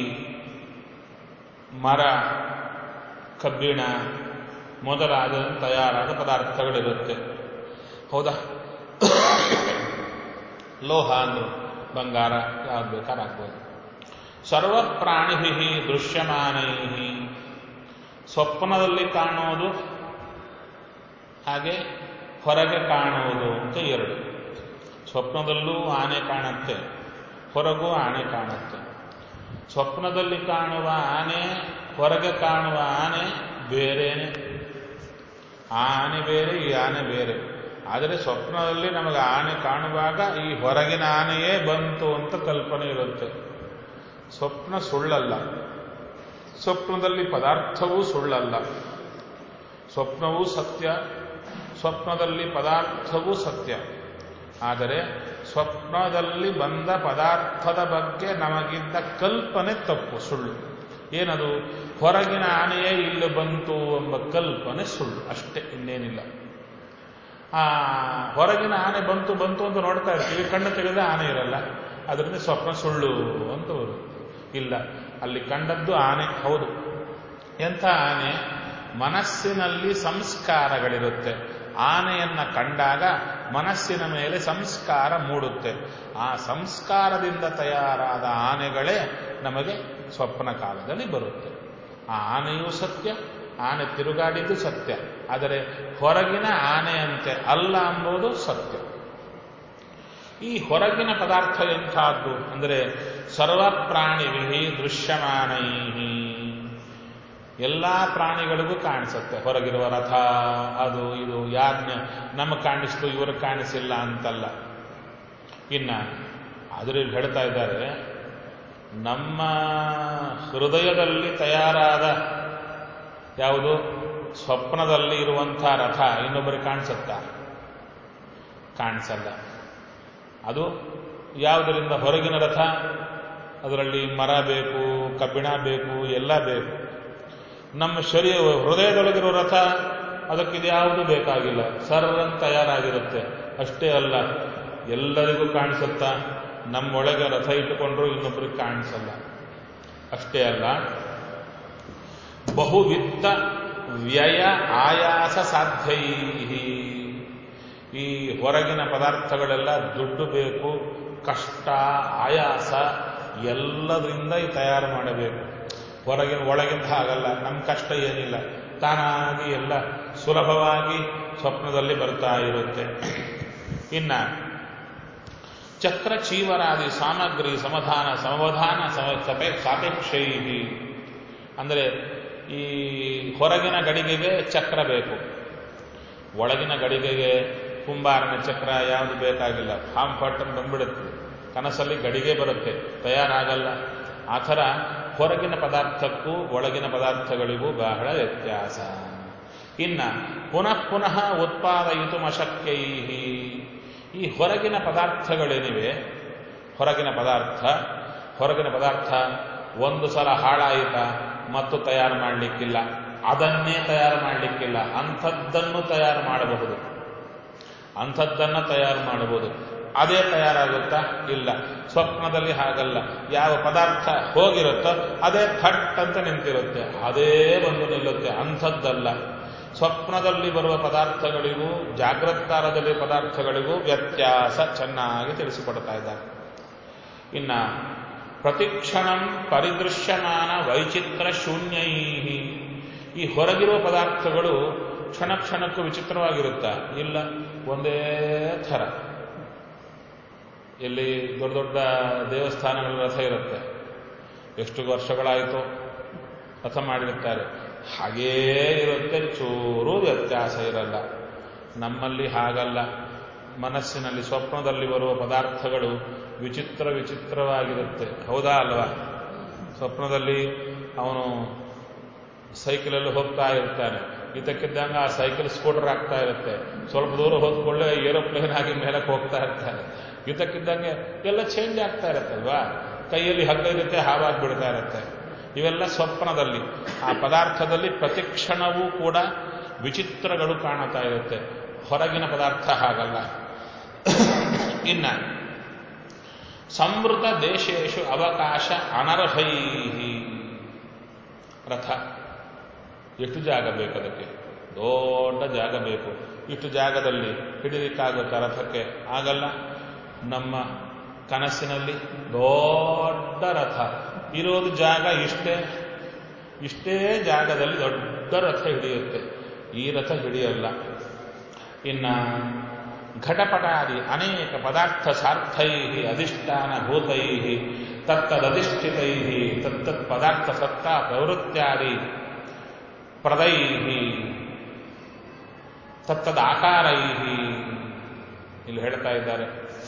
ಮರ ಕಬ್ಬಿಣ ಮೊದಲಾದ ತಯಾರಾದ ಪದಾರ್ಥಗಳಿರುತ್ತೆ ಹೌದಾ ಲೋಹ ಅಂದ್ರು ಬಂಗಾರ ಯಾವ್ದು ಬೇಕಾದ್ರೆ ಆಗ್ಬೋದು ಸರ್ವ ಪ್ರಾಣಿಭಿ ದೃಶ್ಯಮಾನೈ ಸ್ವಪ್ನದಲ್ಲಿ ಕಾಣುವುದು ಹಾಗೆ ಹೊರಗೆ ಕಾಣುವುದು ಅಂತ ಎರಡು ಸ್ವಪ್ನದಲ್ಲೂ ಆನೆ ಕಾಣುತ್ತೆ ಹೊರಗೂ ಆನೆ ಕಾಣುತ್ತೆ ಸ್ವಪ್ನದಲ್ಲಿ ಕಾಣುವ ಆನೆ ಹೊರಗೆ ಕಾಣುವ ಆನೆ ಬೇರೆನೆ ಆ ಆನೆ ಬೇರೆ ಈ ಆನೆ ಬೇರೆ ಆದರೆ ಸ್ವಪ್ನದಲ್ಲಿ ನಮಗೆ ಆನೆ ಕಾಣುವಾಗ ಈ ಹೊರಗಿನ ಆನೆಯೇ ಬಂತು ಅಂತ ಕಲ್ಪನೆ ಇರುತ್ತೆ ಸ್ವಪ್ನ ಸುಳ್ಳಲ್ಲ ಸ್ವಪ್ನದಲ್ಲಿ ಪದಾರ್ಥವೂ ಸುಳ್ಳಲ್ಲ ಸ್ವಪ್ನವೂ ಸತ್ಯ ಸ್ವಪ್ನದಲ್ಲಿ ಪದಾರ್ಥವೂ ಸತ್ಯ ಆದರೆ ಸ್ವಪ್ನದಲ್ಲಿ ಬಂದ ಪದಾರ್ಥದ ಬಗ್ಗೆ ನಮಗಿದ್ದ ಕಲ್ಪನೆ ತಪ್ಪು ಸುಳ್ಳು ಏನದು ಹೊರಗಿನ ಆನೆಯೇ ಇಲ್ಲಿ ಬಂತು ಎಂಬ ಕಲ್ಪನೆ ಸುಳ್ಳು ಅಷ್ಟೇ ಇನ್ನೇನಿಲ್ಲ ಆ ಹೊರಗಿನ ಆನೆ ಬಂತು ಬಂತು ಅಂತ ನೋಡ್ತಾ ಇರ್ತೀವಿ ಕಣ್ಣು ತೆಗೆದ ಆನೆ ಇರಲ್ಲ ಅದರಿಂದ ಸ್ವಪ್ನ ಸುಳ್ಳು ಅಂತ ಬರುತ್ತೆ ಇಲ್ಲ ಅಲ್ಲಿ ಕಂಡದ್ದು ಆನೆ ಹೌದು ಎಂಥ ಆನೆ ಮನಸ್ಸಿನಲ್ಲಿ ಸಂಸ್ಕಾರಗಳಿರುತ್ತೆ ಆನೆಯನ್ನ ಕಂಡಾಗ ಮನಸ್ಸಿನ ಮೇಲೆ ಸಂಸ್ಕಾರ ಮೂಡುತ್ತೆ ಆ ಸಂಸ್ಕಾರದಿಂದ ತಯಾರಾದ ಆನೆಗಳೇ ನಮಗೆ ಸ್ವಪ್ನ ಕಾಲದಲ್ಲಿ ಬರುತ್ತೆ ಆ ಆನೆಯೂ ಸತ್ಯ ಆನೆ ತಿರುಗಾಡಿದ್ದು ಸತ್ಯ ಆದರೆ ಹೊರಗಿನ ಆನೆಯಂತೆ ಅಲ್ಲ ಎಂಬುದು ಸತ್ಯ ಈ ಹೊರಗಿನ ಪದಾರ್ಥ ಎಂಥದ್ದು ಅಂದರೆ ಸರ್ವ ಪ್ರಾಣಿವಿಹಿ ದೃಶ್ಯಮಾನೈಹಿ ಎಲ್ಲ ಪ್ರಾಣಿಗಳಿಗೂ ಕಾಣಿಸುತ್ತೆ ಹೊರಗಿರುವ ರಥ ಅದು ಇದು ಯಾಜ್ಞ ನಮಗೆ ಕಾಣಿಸ್ತು ಇವರು ಕಾಣಿಸಿಲ್ಲ ಅಂತಲ್ಲ ಇನ್ನ ಅದರಲ್ಲಿ ಹೇಳ್ತಾ ಇದ್ದಾರೆ ನಮ್ಮ ಹೃದಯದಲ್ಲಿ ತಯಾರಾದ ಯಾವುದು ಸ್ವಪ್ನದಲ್ಲಿ ಇರುವಂಥ ರಥ ಇನ್ನೊಬ್ಬರಿಗೆ ಕಾಣಿಸುತ್ತಾ ಕಾಣಿಸಲ್ಲ ಅದು ಯಾವುದರಿಂದ ಹೊರಗಿನ ರಥ ಅದರಲ್ಲಿ ಮರ ಬೇಕು ಕಬ್ಬಿಣ ಬೇಕು ಎಲ್ಲ ಬೇಕು ನಮ್ಮ ಶರೀರ ಹೃದಯದೊಳಗಿರೋ ರಥ ಅದಕ್ಕಿದು ಯಾವುದು ಬೇಕಾಗಿಲ್ಲ ಸರ್ರನ್ ತಯಾರಾಗಿರುತ್ತೆ ಅಷ್ಟೇ ಅಲ್ಲ ಎಲ್ಲರಿಗೂ ಕಾಣಿಸುತ್ತಾ ನಮ್ಮೊಳಗೆ ರಥ ಇಟ್ಟುಕೊಂಡ್ರು ಇನ್ನೊಬ್ಬರಿಗೆ ಕಾಣಿಸಲ್ಲ ಅಷ್ಟೇ ಅಲ್ಲ ಬಹುವಿತ್ತ ವ್ಯಯ ಆಯಾಸ ಸಾಧ್ಯೈ ಈ ಹೊರಗಿನ ಪದಾರ್ಥಗಳೆಲ್ಲ ದುಡ್ಡು ಬೇಕು ಕಷ್ಟ ಆಯಾಸ ಎಲ್ಲದರಿಂದ ಈ ತಯಾರು ಮಾಡಬೇಕು ಹೊರಗಿನ ಒಳಗಿಂದ ಹಾಗಲ್ಲ ನಮ್ಮ ಕಷ್ಟ ಏನಿಲ್ಲ ತಾನಾಗಿ ಎಲ್ಲ ಸುಲಭವಾಗಿ ಸ್ವಪ್ನದಲ್ಲಿ ಬರ್ತಾ ಇರುತ್ತೆ ಇನ್ನ ಚಕ್ರ ಚೀವರಾದಿ ಸಾಮಗ್ರಿ ಸಮಾಧಾನ ಸಮವಧಾನ ಸಪೇ ಸಾಪೇಕ್ಷೈ ಅಂದರೆ ಈ ಹೊರಗಿನ ಗಡಿಗೆಗೆ ಚಕ್ರ ಬೇಕು ಒಳಗಿನ ಗಡಿಗೆಗೆ ಕುಂಬಾರನ ಚಕ್ರ ಯಾವುದು ಬೇಕಾಗಿಲ್ಲ ಹಾಂ ಪಟ್ಟನ್ ಬಂದ್ಬಿಡುತ್ತೆ ಕನಸಲ್ಲಿ ಗಡಿಗೆ ಬರುತ್ತೆ ತಯಾರಾಗಲ್ಲ ಆ ಥರ ಹೊರಗಿನ ಪದಾರ್ಥಕ್ಕೂ ಒಳಗಿನ ಪದಾರ್ಥಗಳಿಗೂ ಬಹಳ ವ್ಯತ್ಯಾಸ ಇನ್ನ ಪುನಃ ಪುನಃ ಉತ್ಪಾದಯಿತು ಅಶಕ್ಯೈ ಈ ಹೊರಗಿನ ಪದಾರ್ಥಗಳೇನಿವೆ ಹೊರಗಿನ ಪದಾರ್ಥ ಹೊರಗಿನ ಪದಾರ್ಥ ಒಂದು ಸಲ ಹಾಳಾಯಿತ ಮತ್ತು ತಯಾರು ಮಾಡಲಿಕ್ಕಿಲ್ಲ ಅದನ್ನೇ ತಯಾರು ಮಾಡಲಿಕ್ಕಿಲ್ಲ ಅಂಥದ್ದನ್ನು ತಯಾರು ಮಾಡಬಹುದು ಅಂಥದ್ದನ್ನ ತಯಾರು ಮಾಡಬಹುದು ಅದೇ ತಯಾರಾಗುತ್ತಾ ಇಲ್ಲ ಸ್ವಪ್ನದಲ್ಲಿ ಹಾಗಲ್ಲ ಯಾವ ಪದಾರ್ಥ ಹೋಗಿರುತ್ತೋ ಅದೇ ಥಟ್ ಅಂತ ನಿಂತಿರುತ್ತೆ ಅದೇ ಬಂದು ನಿಲ್ಲುತ್ತೆ ಅಂಥದ್ದಲ್ಲ ಸ್ವಪ್ನದಲ್ಲಿ ಬರುವ ಪದಾರ್ಥಗಳಿಗೂ ಜಾಗೃತ್ಕಾರದಲ್ಲಿ ಪದಾರ್ಥಗಳಿಗೂ ವ್ಯತ್ಯಾಸ ಚೆನ್ನಾಗಿ ತಿಳಿಸಿಕೊಡ್ತಾ ಇದ್ದಾರೆ ಇನ್ನ ಪ್ರತಿಕ್ಷಣಂ ಪರಿದೃಶ್ಯಮಾನ ವೈಚಿತ್ರ ಶೂನ್ಯೈ ಈ ಹೊರಗಿರುವ ಪದಾರ್ಥಗಳು ಕ್ಷಣ ಕ್ಷಣಕ್ಕೂ ವಿಚಿತ್ರವಾಗಿರುತ್ತಾ ಇಲ್ಲ ಒಂದೇ ಥರ ಇಲ್ಲಿ ದೊಡ್ಡ ದೊಡ್ಡ ದೇವಸ್ಥಾನಗಳ ರಥ ಇರುತ್ತೆ ಎಷ್ಟು ವರ್ಷಗಳಾಯಿತು ರಥ ಮಾಡಿರುತ್ತಾರೆ ಹಾಗೇ ಇರುತ್ತೆ ಚೂರು ವ್ಯತ್ಯಾಸ ಇರಲ್ಲ ನಮ್ಮಲ್ಲಿ ಹಾಗಲ್ಲ ಮನಸ್ಸಿನಲ್ಲಿ ಸ್ವಪ್ನದಲ್ಲಿ ಬರುವ ಪದಾರ್ಥಗಳು ವಿಚಿತ್ರ ವಿಚಿತ್ರವಾಗಿರುತ್ತೆ ಹೌದಾ ಅಲ್ವಾ ಸ್ವಪ್ನದಲ್ಲಿ ಅವನು ಸೈಕಲಲ್ಲಿ ಹೋಗ್ತಾ ಇರ್ತಾನೆ ಇದಕ್ಕಿದ್ದಂಗೆ ಆ ಸೈಕಲ್ ಸ್ಕೂಟರ್ ಆಗ್ತಾ ಇರುತ್ತೆ ಸ್ವಲ್ಪ ದೂರ ಹೋದ್ಕೊಳ್ಳೆ ಏರೋಪ್ಲೇನ್ ಆಗಿ ಮೇಲಕ್ಕೆ ಹೋಗ್ತಾ ಇರ್ತಾನೆ ಇದಕ್ಕಿದ್ದಂಗೆ ಎಲ್ಲ ಚೇಂಜ್ ಆಗ್ತಾ ಇರುತ್ತಲ್ವಾ ಕೈಯಲ್ಲಿ ಹಗ್ಗ ಇರುತ್ತೆ ಹಾವಾಗಿ ಬಿಡ್ತಾ ಇರುತ್ತೆ ಇವೆಲ್ಲ ಸ್ವಪ್ನದಲ್ಲಿ ಆ ಪದಾರ್ಥದಲ್ಲಿ ಪ್ರತಿಕ್ಷಣವೂ ಕೂಡ ವಿಚಿತ್ರಗಳು ಕಾಣುತ್ತಾ ಇರುತ್ತೆ ಹೊರಗಿನ ಪದಾರ್ಥ ಹಾಗಲ್ಲ ಇನ್ನ ಸಂವೃತ ದೇಶೇಶು ಅವಕಾಶ ಅನರ್ಹೈ ರಥ ಎಷ್ಟು ಜಾಗ ಬೇಕು ಅದಕ್ಕೆ ದೊಡ್ಡ ಜಾಗ ಬೇಕು ಇಷ್ಟು ಜಾಗದಲ್ಲಿ ಹಿಡಿಲಿಕ್ಕಾಗುತ್ತಾ ರಥಕ್ಕೆ ಆಗಲ್ಲ ನಮ್ಮ ಕನಸಿನಲ್ಲಿ ದೊಡ್ಡ ರಥ ಇರೋದು ಜಾಗ ಇಷ್ಟೇ ಇಷ್ಟೇ ಜಾಗದಲ್ಲಿ ದೊಡ್ಡ ರಥ ಹಿಡಿಯುತ್ತೆ ಈ ರಥ ಹಿಡಿಯಲ್ಲ ಇನ್ನ ಘಟಪಟಾದಿ ಅನೇಕ ಪದಾರ್ಥ ಸಾರ್ಥೈ ಅಧಿಷ್ಠಾನ ಭೂತೈ ತತ್ತದಧಿಷ್ಠಿತೈ ತತ್ತತ್ ಪದಾರ್ಥ ಸತ್ತ ಪ್ರವೃತ್ಯಾದಿ ಪ್ರದೈ ತತ್ತದ ಆಕಾರೈ ಇಲ್ಲಿ ಹೇಳ್ತಾ ಇದ್ದಾರೆ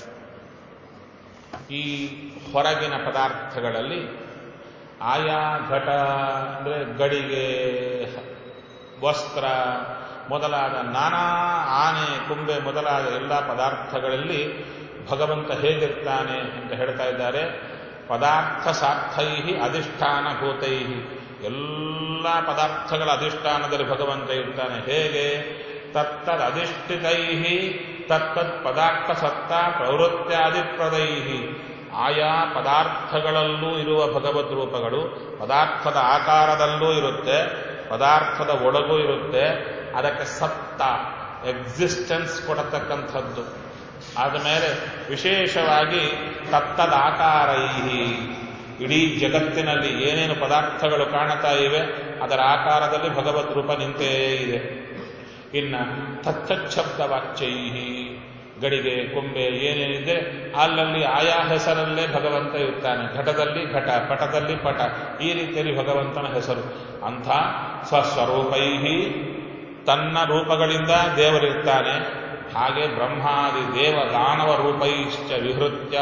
ಈ ಹೊರಗಿನ ಪದಾರ್ಥಗಳಲ್ಲಿ ಆಯಾ ಘಟ ಅಂದರೆ ಗಡಿಗೆ ವಸ್ತ್ರ ಮೊದಲಾದ ನಾನಾ ಆನೆ ಕುಂಬೆ ಮೊದಲಾದ ಎಲ್ಲ ಪದಾರ್ಥಗಳಲ್ಲಿ ಭಗವಂತ ಹೇಗಿರ್ತಾನೆ ಅಂತ ಹೇಳ್ತಾ ಇದ್ದಾರೆ ಪದಾರ್ಥ ಸಾರ್ಥೈ ಅಧಿಷ್ಠಾನ ಭೂತೈ ಎಲ್ಲ ಪದಾರ್ಥಗಳ ಅಧಿಷ್ಠಾನದಲ್ಲಿ ಭಗವಂತ ಇರ್ತಾನೆ ಹೇಗೆ ತತ್ತದ ಅಧಿಷ್ಠಿತೈ ತತ್ತತ್ ಪದಾರ್ಥ ಸತ್ತ ಪ್ರವೃತ್ಯಾದಿ ಪ್ರದೈ ಆಯಾ ಪದಾರ್ಥಗಳಲ್ಲೂ ಇರುವ ಭಗವದ್ ರೂಪಗಳು ಪದಾರ್ಥದ ಆಕಾರದಲ್ಲೂ ಇರುತ್ತೆ ಪದಾರ್ಥದ ಒಳಗೂ ಇರುತ್ತೆ ಅದಕ್ಕೆ ಸತ್ತ ಎಕ್ಸಿಸ್ಟೆನ್ಸ್ ಕೊಡತಕ್ಕಂಥದ್ದು ಆದಮೇಲೆ ವಿಶೇಷವಾಗಿ ತತ್ತದಾಕಾರೈಹಿ ಇಡೀ ಜಗತ್ತಿನಲ್ಲಿ ಏನೇನು ಪದಾರ್ಥಗಳು ಕಾಣುತ್ತಾ ಇವೆ ಅದರ ಆಕಾರದಲ್ಲಿ ಭಗವದ್ ರೂಪ ನಿಂತೇ ಇದೆ ಇನ್ನ ತತ್ತಚ್ಛಬ್ದ ವಾಚ್ಯೈಹಿ ಗಡಿಗೆ ಕೊಂಬೆ ಏನೇನಿದೆ ಅಲ್ಲಲ್ಲಿ ಆಯಾ ಹೆಸರಲ್ಲೇ ಭಗವಂತ ಇರ್ತಾನೆ ಘಟದಲ್ಲಿ ಘಟ ಪಟದಲ್ಲಿ ಪಟ ಈ ರೀತಿಯಲ್ಲಿ ಭಗವಂತನ ಹೆಸರು ಅಂಥ ಸ್ವಸ್ವರೂಪೈಹಿ ತನ್ನ ರೂಪಗಳಿಂದ ದೇವರಿರ್ತಾನೆ ಹಾಗೆ ಬ್ರಹ್ಮಾದಿ ದೇವ ದಾನವ ರೂಪೈಶ್ಚ ವಿಹೃತ್ಯ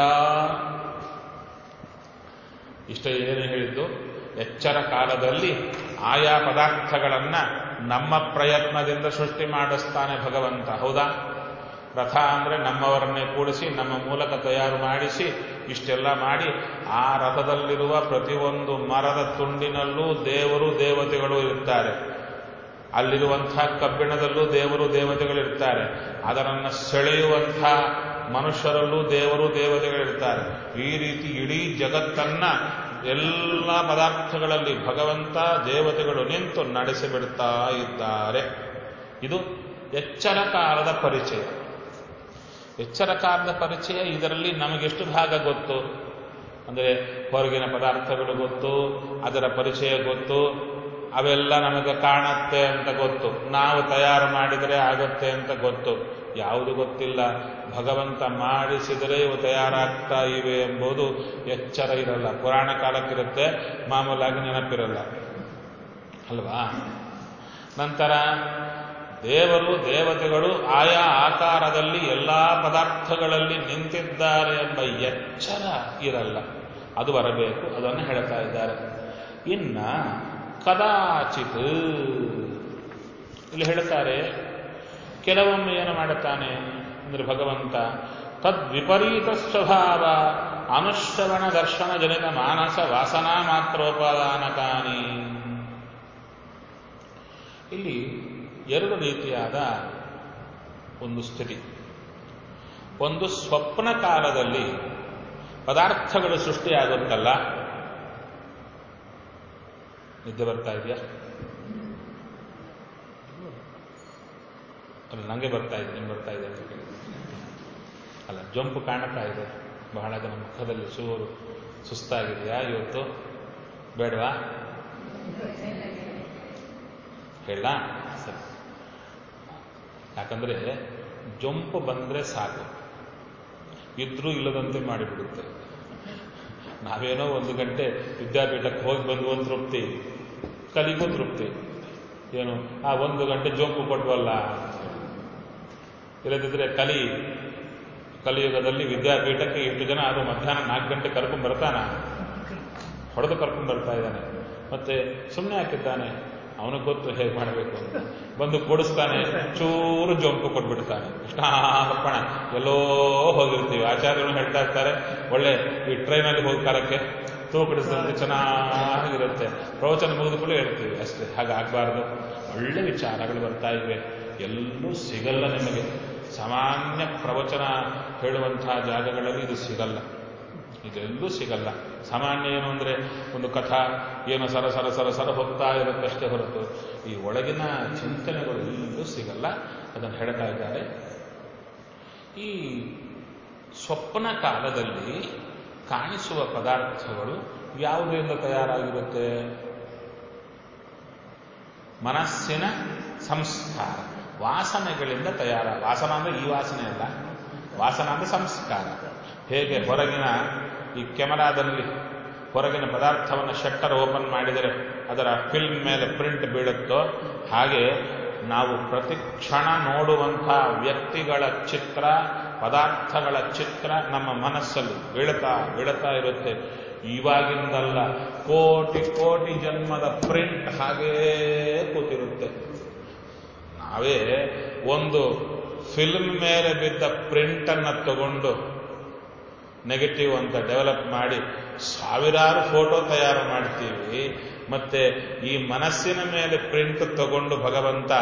ಇಷ್ಟ ಏನು ಹೇಳಿದ್ದು ಎಚ್ಚರ ಕಾಲದಲ್ಲಿ ಆಯಾ ಪದಾರ್ಥಗಳನ್ನ ನಮ್ಮ ಪ್ರಯತ್ನದಿಂದ ಸೃಷ್ಟಿ ಮಾಡಿಸ್ತಾನೆ ಭಗವಂತ ಹೌದಾ ರಥ ಅಂದ್ರೆ ನಮ್ಮವರನ್ನೇ ಕೂಡಿಸಿ ನಮ್ಮ ಮೂಲಕ ತಯಾರು ಮಾಡಿಸಿ ಇಷ್ಟೆಲ್ಲ ಮಾಡಿ ಆ ರಥದಲ್ಲಿರುವ ಪ್ರತಿಯೊಂದು ಮರದ ತುಂಡಿನಲ್ಲೂ ದೇವರು ದೇವತೆಗಳು ಇರ್ತಾರೆ ಅಲ್ಲಿರುವಂತಹ ಕಬ್ಬಿಣದಲ್ಲೂ ದೇವರು ದೇವತೆಗಳಿರ್ತಾರೆ ಅದರನ್ನು ಸೆಳೆಯುವಂಥ ಮನುಷ್ಯರಲ್ಲೂ ದೇವರು ದೇವತೆಗಳಿರ್ತಾರೆ ಈ ರೀತಿ ಇಡೀ ಜಗತ್ತನ್ನ ಎಲ್ಲ ಪದಾರ್ಥಗಳಲ್ಲಿ ಭಗವಂತ ದೇವತೆಗಳು ನಿಂತು ನಡೆಸಿಬಿಡ್ತಾ ಇದ್ದಾರೆ ಇದು ಎಚ್ಚರ ಕಾಲದ ಪರಿಚಯ ಎಚ್ಚರ ಕಾಲದ ಪರಿಚಯ ಇದರಲ್ಲಿ ನಮಗೆಷ್ಟು ಭಾಗ ಗೊತ್ತು ಅಂದರೆ ಹೊರಗಿನ ಪದಾರ್ಥಗಳು ಗೊತ್ತು ಅದರ ಪರಿಚಯ ಗೊತ್ತು ಅವೆಲ್ಲ ನಮಗೆ ಕಾಣತ್ತೆ ಅಂತ ಗೊತ್ತು ನಾವು ತಯಾರು ಮಾಡಿದರೆ ಆಗುತ್ತೆ ಅಂತ ಗೊತ್ತು ಯಾವುದು ಗೊತ್ತಿಲ್ಲ ಭಗವಂತ ಮಾಡಿಸಿದರೆ ಇವು ತಯಾರಾಗ್ತಾ ಇವೆ ಎಂಬುದು ಎಚ್ಚರ ಇರಲ್ಲ ಪುರಾಣ ಕಾಲಕ್ಕಿರುತ್ತೆ ಮಾಮೂಲಾಗಿ ನೆನಪಿರಲ್ಲ ಅಲ್ವಾ ನಂತರ ದೇವರು ದೇವತೆಗಳು ಆಯಾ ಆಕಾರದಲ್ಲಿ ಎಲ್ಲಾ ಪದಾರ್ಥಗಳಲ್ಲಿ ನಿಂತಿದ್ದಾರೆ ಎಂಬ ಎಚ್ಚರ ಇರಲ್ಲ ಅದು ಬರಬೇಕು ಅದನ್ನು ಹೇಳ್ತಾ ಇದ್ದಾರೆ ಇನ್ನ ಕದಾಚಿತ್ ಇಲ್ಲಿ ಹೇಳ್ತಾರೆ ಕೆಲವೊಮ್ಮೆ ಏನು ಮಾಡುತ್ತಾನೆ ಅಂದ್ರೆ ಭಗವಂತ ತದ್ವಿಪರೀತ ಸ್ವಭಾವ ಅನುಶ್ರವಣ ದರ್ಶನ ಜನಿತ ಮಾನಸ ವಾಸನಾ ಮಾತ್ರೋಪಾದಾನಕಾನಿ ಇಲ್ಲಿ ಎರಡು ರೀತಿಯಾದ ಒಂದು ಸ್ಥಿತಿ ಒಂದು ಸ್ವಪ್ನ ಕಾಲದಲ್ಲಿ ಪದಾರ್ಥಗಳು ಸೃಷ್ಟಿಯಾಗುತ್ತಲ್ಲ ನಿದ್ದೆ ಬರ್ತಾ ಇದೆಯಾ ಅಲ್ಲ ನನಗೆ ಬರ್ತಾ ಇದೆ ನಿಮ್ಗೆ ಬರ್ತಾ ಇದೆ ಅಂತ ಕೇಳಿ ಅಲ್ಲ ಜಂಪು ಕಾಣುತ್ತಾ ಇದೆ ಬಹಳ ಜನ ಮುಖದಲ್ಲಿ ಚೂರು ಸುಸ್ತಾಗಿದೆಯಾ ಇವತ್ತು ಬೇಡವಾ ಹೇಳ ಸರಿ ಯಾಕಂದ್ರೆ ಜಂಪು ಬಂದ್ರೆ ಸಾಕು ಇದ್ರೂ ಇಲ್ಲದಂತೆ ಮಾಡಿಬಿಡುತ್ತೆ ನಾವೇನೋ ಒಂದು ಗಂಟೆ ವಿದ್ಯಾಪೀಠಕ್ಕೆ ಹೋಗಿ ಬಂದು ತೃಪ್ತಿ ಕಲಿಗೂ ತೃಪ್ತಿ ಏನು ಆ ಒಂದು ಗಂಟೆ ಜೋಂಪು ಕೊಟ್ವಲ್ಲ ಇಲ್ಲದಿದ್ರೆ ಕಲಿ ಕಲಿಯುಗದಲ್ಲಿ ವಿದ್ಯಾಪೀಠಕ್ಕೆ ಎಷ್ಟು ಜನ ಅದು ಮಧ್ಯಾಹ್ನ ನಾಲ್ಕು ಗಂಟೆ ಕರ್ಕೊಂಡ್ ಬರ್ತಾನ ಹೊಡೆದು ಕರ್ಕೊಂಡ್ ಬರ್ತಾ ಇದ್ದಾನೆ ಮತ್ತೆ ಸುಮ್ಮನೆ ಹಾಕಿದ್ದಾನೆ ಅವನಿಗೆ ಗೊತ್ತು ಹೇಗೆ ಮಾಡಬೇಕು ಅಂತ ಬಂದು ಕೂಡಿಸ್ತಾನೆ ಚೂರು ಜೊಂಪು ಕೊಟ್ಬಿಡ್ತಾನೆ ಕೃಷ್ಣಾರ್ಪಣ ಎಲ್ಲೋ ಹೋಗಿರ್ತೀವಿ ಆಚಾರ್ಯರು ಹೇಳ್ತಾ ಇರ್ತಾರೆ ಒಳ್ಳೆ ಈ ಟ್ರೈನಲ್ಲಿ ಹೋಗಿ ಕಾಲಕ್ಕೆ ತೂಕಡಿಸಿದಂತೆ ಚೆನ್ನಾಗಿರುತ್ತೆ ಪ್ರವಚನ ಮುಗಿದುಕೊಳ್ಳಿ ಹೇಳ್ತೀವಿ ಅಷ್ಟೇ ಹಾಗಾಗಬಾರ್ದು ಒಳ್ಳೆ ವಿಚಾರಗಳು ಬರ್ತಾ ಇವೆ ಎಲ್ಲೂ ಸಿಗಲ್ಲ ನಿಮಗೆ ಸಾಮಾನ್ಯ ಪ್ರವಚನ ಹೇಳುವಂತಹ ಜಾಗಗಳಲ್ಲಿ ಇದು ಸಿಗಲ್ಲ ಇದೆಲ್ಲೂ ಸಿಗಲ್ಲ ಸಾಮಾನ್ಯ ಏನು ಅಂದರೆ ಒಂದು ಕಥಾ ಏನು ಸರ ಸರ ಸರ ಸರ ಹೋಗ್ತಾ ಇರುತ್ತಷ್ಟೇ ಹೊರತು ಈ ಒಳಗಿನ ಚಿಂತನೆಗಳು ಎಲ್ಲೂ ಸಿಗಲ್ಲ ಅದನ್ನು ಹೇಳ್ತಾ ಇದ್ದಾರೆ ಈ ಸ್ವಪ್ನ ಕಾಲದಲ್ಲಿ ಕಾಣಿಸುವ ಪದಾರ್ಥಗಳು ಯಾವುದರಿಂದ ತಯಾರಾಗಿರುತ್ತೆ ಮನಸ್ಸಿನ ಸಂಸ್ಕಾರ ವಾಸನೆಗಳಿಂದ ತಯಾರ ವಾಸನ ಅಂದ್ರೆ ಈ ವಾಸನೆ ಅಲ್ಲ ವಾಸನ ಅಂದ್ರೆ ಸಂಸ್ಕಾರ ಹೇಗೆ ಹೊರಗಿನ ಈ ಕೆಮರಾದಲ್ಲಿ ಹೊರಗಿನ ಪದಾರ್ಥವನ್ನು ಶಟ್ಟರ್ ಓಪನ್ ಮಾಡಿದರೆ ಅದರ ಫಿಲ್ಮ್ ಮೇಲೆ ಪ್ರಿಂಟ್ ಬೀಳುತ್ತೋ ಹಾಗೆ ನಾವು ಪ್ರತಿ ಕ್ಷಣ ನೋಡುವಂತಹ ವ್ಯಕ್ತಿಗಳ ಚಿತ್ರ ಪದಾರ್ಥಗಳ ಚಿತ್ರ ನಮ್ಮ ಮನಸ್ಸಲ್ಲಿ ಬೀಳ್ತಾ ಬೀಳ್ತಾ ಇರುತ್ತೆ ಇವಾಗಿಂದಲ್ಲ ಕೋಟಿ ಕೋಟಿ ಜನ್ಮದ ಪ್ರಿಂಟ್ ಹಾಗೇ ಕೂತಿರುತ್ತೆ ನಾವೇ ಒಂದು ಫಿಲ್ಮ್ ಮೇಲೆ ಬಿದ್ದ ಪ್ರಿಂಟನ್ನು ತಗೊಂಡು ನೆಗೆಟಿವ್ ಅಂತ ಡೆವಲಪ್ ಮಾಡಿ ಸಾವಿರಾರು ಫೋಟೋ ತಯಾರು ಮಾಡ್ತೀವಿ ಮತ್ತೆ ಈ ಮನಸ್ಸಿನ ಮೇಲೆ ಪ್ರಿಂಟ್ ತಗೊಂಡು ಭಗವಂತ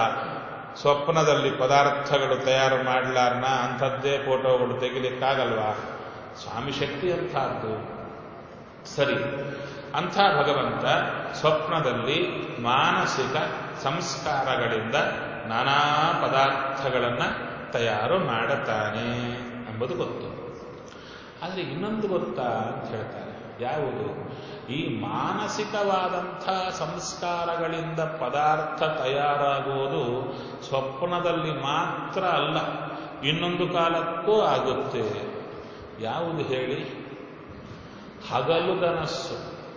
ಸ್ವಪ್ನದಲ್ಲಿ ಪದಾರ್ಥಗಳು ತಯಾರು ಮಾಡಲಾರ್ನ ಅಂಥದ್ದೇ ಫೋಟೋಗಳು ತೆಗಿಲಿಕ್ಕಾಗಲ್ವಾ ಸ್ವಾಮಿ ಶಕ್ತಿ ಅಂಥದ್ದು ಸರಿ ಅಂಥ ಭಗವಂತ ಸ್ವಪ್ನದಲ್ಲಿ ಮಾನಸಿಕ ಸಂಸ್ಕಾರಗಳಿಂದ ನಾನಾ ಪದಾರ್ಥಗಳನ್ನು ತಯಾರು ಮಾಡುತ್ತಾನೆ ಎಂಬುದು ಗೊತ್ತು ಆದರೆ ಇನ್ನೊಂದು ಗೊತ್ತಾ ಅಂತ ಹೇಳ್ತಾರೆ ಯಾವುದು ಈ ಮಾನಸಿಕವಾದಂಥ ಸಂಸ್ಕಾರಗಳಿಂದ ಪದಾರ್ಥ ತಯಾರಾಗುವುದು ಸ್ವಪ್ನದಲ್ಲಿ ಮಾತ್ರ ಅಲ್ಲ ಇನ್ನೊಂದು ಕಾಲಕ್ಕೂ ಆಗುತ್ತೆ ಯಾವುದು ಹೇಳಿ ಹಗಲುಗನಸ್ಸು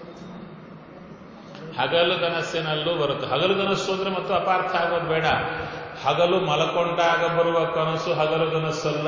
ಹಗಲುಗನಸ್ಸಿನಲ್ಲೂ ಬರುತ್ತೆ ಹಗಲುಗನಸ್ಸು ಅಂದ್ರೆ ಮತ್ತು ಅಪಾರ್ಥ ಆಗೋದು ಬೇಡ ಹಗಲು ಮಲಕೊಂಡಾಗ ಬರುವ ಕನಸು ಹಗಲುಗನಸ್ಸಲ್ಲ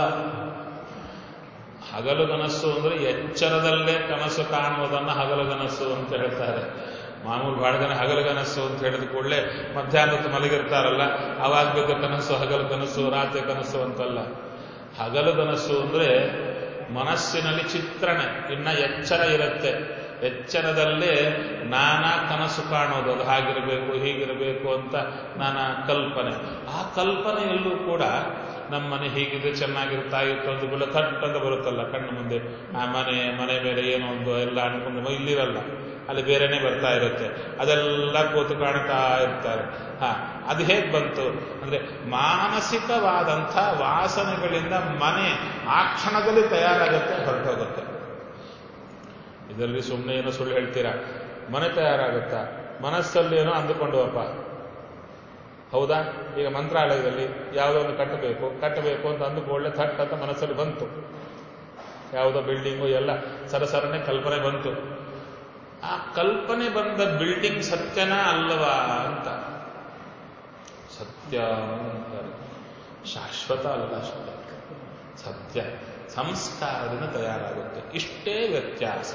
ಹಗಲುಗನಸ್ಸು ಅಂದ್ರೆ ಎಚ್ಚರದಲ್ಲೇ ಕನಸು ಕಾಣುವುದನ್ನು ಹಗಲುಗನಸ್ಸು ಅಂತ ಹೇಳ್ತಾರೆ ಮಾಮೂಲು ಬಹಳ ಜನ ಹಗಲುಗನಸ್ಸು ಅಂತ ಹೇಳಿದ ಕೂಡಲೇ ಮಧ್ಯಾಹ್ನದ ಮಲಗಿರ್ತಾರಲ್ಲ ಅವಾಗ ಬೇಕು ಕನಸು ಹಗಲು ಕನಸು ರಾತ್ರಿ ಕನಸು ಅಂತಲ್ಲ ಹಗಲುಗನಸ್ಸು ಅಂದ್ರೆ ಮನಸ್ಸಿನಲ್ಲಿ ಚಿತ್ರಣ ಇನ್ನ ಎಚ್ಚರ ಇರುತ್ತೆ ಎಚ್ಚರದಲ್ಲೇ ನಾನಾ ಕನಸು ಕಾಣೋದು ಅದು ಹಾಗಿರಬೇಕು ಹೀಗಿರಬೇಕು ಅಂತ ನಾನಾ ಕಲ್ಪನೆ ಆ ಕಲ್ಪನೆಯಲ್ಲೂ ಕೂಡ ನಮ್ಮ ಮನೆ ಹೀಗಿದೆ ಚೆನ್ನಾಗಿರ್ತಾ ಇತ್ತು ಅಂತ ಬಿಡ ಥಟ್ ಅಂತ ಬರುತ್ತಲ್ಲ ಕಣ್ಣು ಮುಂದೆ ಆ ಮನೆ ಮನೆ ಮೇಲೆ ಏನೋ ಒಂದು ಎಲ್ಲ ಅನ್ಕೊಂಡು ಇಲ್ಲಿರಲ್ಲ ಅಲ್ಲಿ ಬೇರೆನೆ ಬರ್ತಾ ಇರುತ್ತೆ ಅದೆಲ್ಲ ಕೂತು ಕಾಣ್ತಾ ಇರ್ತಾರೆ ಹಾ ಅದು ಹೇಗೆ ಬಂತು ಅಂದ್ರೆ ಮಾನಸಿಕವಾದಂಥ ವಾಸನೆಗಳಿಂದ ಮನೆ ಆ ಕ್ಷಣದಲ್ಲಿ ತಯಾರಾಗುತ್ತೆ ಹೊರಟೋಗುತ್ತೆ ಇದರಲ್ಲಿ ಸುಮ್ಮನೆ ಏನೋ ಸುಳ್ಳು ಹೇಳ್ತೀರಾ ಮನೆ ತಯಾರಾಗುತ್ತಾ ಮನಸ್ಸಲ್ಲಿ ಏನೋ ಅಂದುಕೊಂಡುವಪ್ಪ ಹೌದಾ ಈಗ ಮಂತ್ರಾಲಯದಲ್ಲಿ ಯಾವುದೋ ಒಂದು ಕಟ್ಟಬೇಕು ಕಟ್ಟಬೇಕು ಅಂತ ಅಂದುಕೊಳ್ಳೆ ಥಟ್ ಅಂತ ಮನಸ್ಸಲ್ಲಿ ಬಂತು ಯಾವುದೋ ಬಿಲ್ಡಿಂಗು ಎಲ್ಲ ಸರಸರನೆ ಕಲ್ಪನೆ ಬಂತು ಆ ಕಲ್ಪನೆ ಬಂದ ಬಿಲ್ಡಿಂಗ್ ಸತ್ಯನ ಅಲ್ಲವಾ ಅಂತ ಸತ್ಯ ಅಂತಾರೆ ಶಾಶ್ವತ ಅಲ್ಲ ಅಷ್ಟೇ ಸತ್ಯ ಸಂಸ್ಕಾರದಿಂದ ತಯಾರಾಗುತ್ತೆ ಇಷ್ಟೇ ವ್ಯತ್ಯಾಸ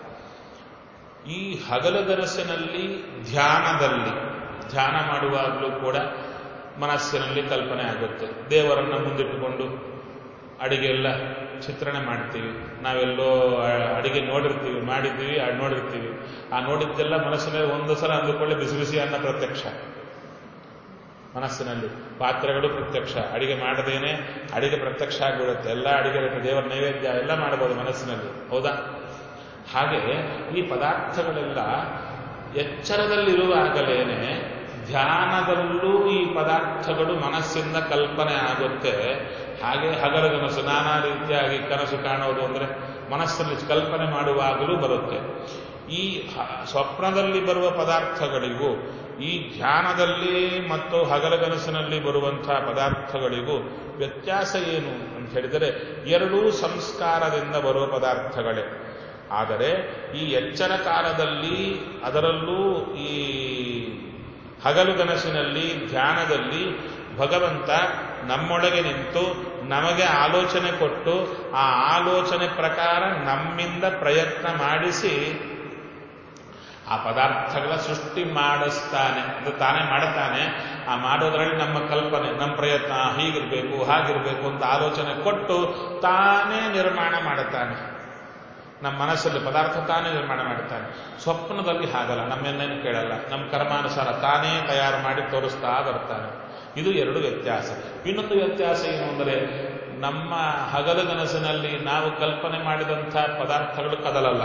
ಈ ಹಗಲುಗನಸಿನಲ್ಲಿ ಧ್ಯಾನದಲ್ಲಿ ಧ್ಯಾನ ಮಾಡುವಾಗಲೂ ಕೂಡ ಮನಸ್ಸಿನಲ್ಲಿ ಕಲ್ಪನೆ ಆಗುತ್ತೆ ದೇವರನ್ನ ಮುಂದಿಟ್ಟುಕೊಂಡು ಅಡಿಗೆ ಎಲ್ಲ ಚಿತ್ರಣ ಮಾಡ್ತೀವಿ ನಾವೆಲ್ಲೋ ಅಡಿಗೆ ನೋಡಿರ್ತೀವಿ ಮಾಡಿದ್ದೀವಿ ನೋಡಿರ್ತೀವಿ ಆ ನೋಡಿದ್ದೆಲ್ಲ ಮನಸ್ಸಿನಲ್ಲಿ ಒಂದು ಸಲ ಅಂದುಕೊಳ್ಳಿ ಬಿಸಿ ಬಿಸಿ ಅನ್ನ ಪ್ರತ್ಯಕ್ಷ ಮನಸ್ಸಿನಲ್ಲಿ ಪಾತ್ರೆಗಳು ಪ್ರತ್ಯಕ್ಷ ಅಡಿಗೆ ಮಾಡದೇನೆ ಅಡಿಗೆ ಪ್ರತ್ಯಕ್ಷ ಆಗಿಬಿಡುತ್ತೆ ಎಲ್ಲ ಅಡಿಗೆ ದೇವರ ನೈವೇದ್ಯ ಎಲ್ಲ ಮಾಡಬಹುದು ಮನಸ್ಸಿನಲ್ಲಿ ಹೌದಾ ಹಾಗೆ ಈ ಪದಾರ್ಥಗಳೆಲ್ಲ ಎಚ್ಚರದಲ್ಲಿರುವಾಗಲೇನೆ ಧ್ಯಾನದಲ್ಲೂ ಈ ಪದಾರ್ಥಗಳು ಮನಸ್ಸಿಂದ ಕಲ್ಪನೆ ಆಗುತ್ತೆ ಹಾಗೆ ಹಗಲಗನಸು ನಾನಾ ರೀತಿಯಾಗಿ ಕನಸು ಕಾಣೋದು ಅಂದ್ರೆ ಮನಸ್ಸಲ್ಲಿ ಕಲ್ಪನೆ ಮಾಡುವಾಗಲೂ ಬರುತ್ತೆ ಈ ಸ್ವಪ್ನದಲ್ಲಿ ಬರುವ ಪದಾರ್ಥಗಳಿಗೂ ಈ ಧ್ಯಾನದಲ್ಲಿ ಮತ್ತು ಹಗಲಗನಸಿನಲ್ಲಿ ಬರುವಂತಹ ಪದಾರ್ಥಗಳಿಗೂ ವ್ಯತ್ಯಾಸ ಏನು ಅಂತ ಹೇಳಿದರೆ ಎರಡೂ ಸಂಸ್ಕಾರದಿಂದ ಬರುವ ಪದಾರ್ಥಗಳೇ ಆದರೆ ಈ ಎಚ್ಚರ ಕಾಲದಲ್ಲಿ ಅದರಲ್ಲೂ ಈ ಹಗಲುಗನಸಿನಲ್ಲಿ ಧ್ಯಾನದಲ್ಲಿ ಭಗವಂತ ನಮ್ಮೊಳಗೆ ನಿಂತು ನಮಗೆ ಆಲೋಚನೆ ಕೊಟ್ಟು ಆ ಆಲೋಚನೆ ಪ್ರಕಾರ ನಮ್ಮಿಂದ ಪ್ರಯತ್ನ ಮಾಡಿಸಿ ಆ ಪದಾರ್ಥಗಳ ಸೃಷ್ಟಿ ಮಾಡಿಸ್ತಾನೆ ಅದು ತಾನೇ ಮಾಡುತ್ತಾನೆ ಆ ಮಾಡೋದ್ರಲ್ಲಿ ನಮ್ಮ ಕಲ್ಪನೆ ನಮ್ಮ ಪ್ರಯತ್ನ ಹೀಗಿರಬೇಕು ಹಾಗಿರಬೇಕು ಅಂತ ಆಲೋಚನೆ ಕೊಟ್ಟು ತಾನೇ ನಿರ್ಮಾಣ ಮಾಡುತ್ತಾನೆ ನಮ್ಮ ಮನಸ್ಸಲ್ಲಿ ಪದಾರ್ಥ ತಾನೇ ನಿರ್ಮಾಣ ಮಾಡುತ್ತಾನೆ ಸ್ವಪ್ನದಲ್ಲಿ ಹಾಗಲ್ಲ ನಮ್ಮೆನ್ನೇನು ಕೇಳಲ್ಲ ನಮ್ಮ ಕರ್ಮಾನುಸಾರ ತಾನೇ ತಯಾರು ಮಾಡಿ ತೋರಿಸ್ತಾ ಬರ್ತಾನೆ ಇದು ಎರಡು ವ್ಯತ್ಯಾಸ ಇನ್ನೊಂದು ವ್ಯತ್ಯಾಸ ಏನು ಅಂದರೆ ನಮ್ಮ ಹಗಲುಗನಸಿನಲ್ಲಿ ನಾವು ಕಲ್ಪನೆ ಮಾಡಿದಂಥ ಪದಾರ್ಥಗಳು ಕದಲಲ್ಲ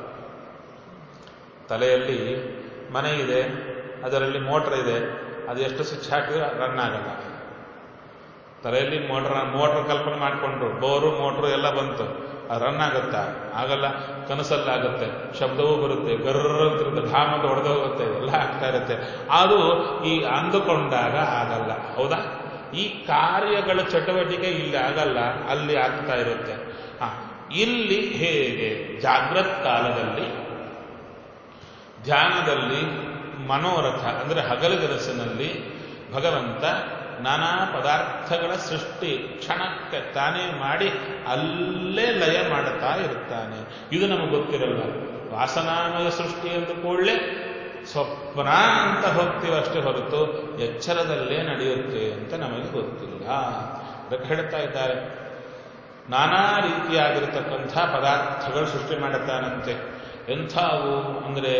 ತಲೆಯಲ್ಲಿ ಮನೆ ಇದೆ ಅದರಲ್ಲಿ ಮೋಟ್ರ್ ಇದೆ ಅದು ಎಷ್ಟು ಸ್ವಿಚ್ ಹಾಕಿದ್ರೆ ರನ್ ಆಗಲ್ಲ ತಲೆಯಲ್ಲಿ ಮೋಟ್ರ್ ಮೋಟ್ರ್ ಕಲ್ಪನೆ ಮಾಡಿಕೊಂಡ್ರು ಬೋರು ಮೋಟ್ರು ಎಲ್ಲ ಬಂತು ರನ್ ಆಗುತ್ತಾ ಆಗಲ್ಲ ಕನಸಲ್ಲಾಗುತ್ತೆ ಶಬ್ದವೂ ಬರುತ್ತೆ ಗರ್ರಂತಿರುತ್ತೆ ಧಾಮ ಅಂತ ಹೊಡೆದು ಹೋಗುತ್ತೆ ಎಲ್ಲ ಆಗ್ತಾ ಇರುತ್ತೆ ಅದು ಈ ಅಂದುಕೊಂಡಾಗ ಆಗಲ್ಲ ಹೌದಾ ಈ ಕಾರ್ಯಗಳ ಚಟುವಟಿಕೆ ಇಲ್ಲಿ ಆಗಲ್ಲ ಅಲ್ಲಿ ಆಗ್ತಾ ಇರುತ್ತೆ ಹ ಇಲ್ಲಿ ಹೇಗೆ ಜಾಗ್ರತ್ ಕಾಲದಲ್ಲಿ ಧ್ಯಾನದಲ್ಲಿ ಮನೋರಥ ಅಂದರೆ ಹಗಲುಗನಸಿನಲ್ಲಿ ಭಗವಂತ ನಾನಾ ಪದಾರ್ಥಗಳ ಸೃಷ್ಟಿ ಕ್ಷಣಕ್ಕೆ ತಾನೇ ಮಾಡಿ ಅಲ್ಲೇ ಲಯ ಮಾಡುತ್ತಾ ಇರುತ್ತಾನೆ ಇದು ನಮಗೆ ಗೊತ್ತಿರಲ್ಲ ವಾಸನಾಮಯ ಸೃಷ್ಟಿ ಕೂಡಲೇ ಸ್ವಪ್ನ ಅಂತ ಹೋಗ್ತೀವಷ್ಟೇ ಹೊರತು ಎಚ್ಚರದಲ್ಲೇ ನಡೆಯುತ್ತೆ ಅಂತ ನಮಗೆ ಗೊತ್ತಿಲ್ಲ ಅದಕ್ಕೆ ಹೇಳ್ತಾ ಇದ್ದಾರೆ ನಾನಾ ರೀತಿಯಾಗಿರತಕ್ಕಂಥ ಪದಾರ್ಥಗಳು ಸೃಷ್ಟಿ ಮಾಡುತ್ತಾನಂತೆ ಎಂಥವು ಅಂದರೆ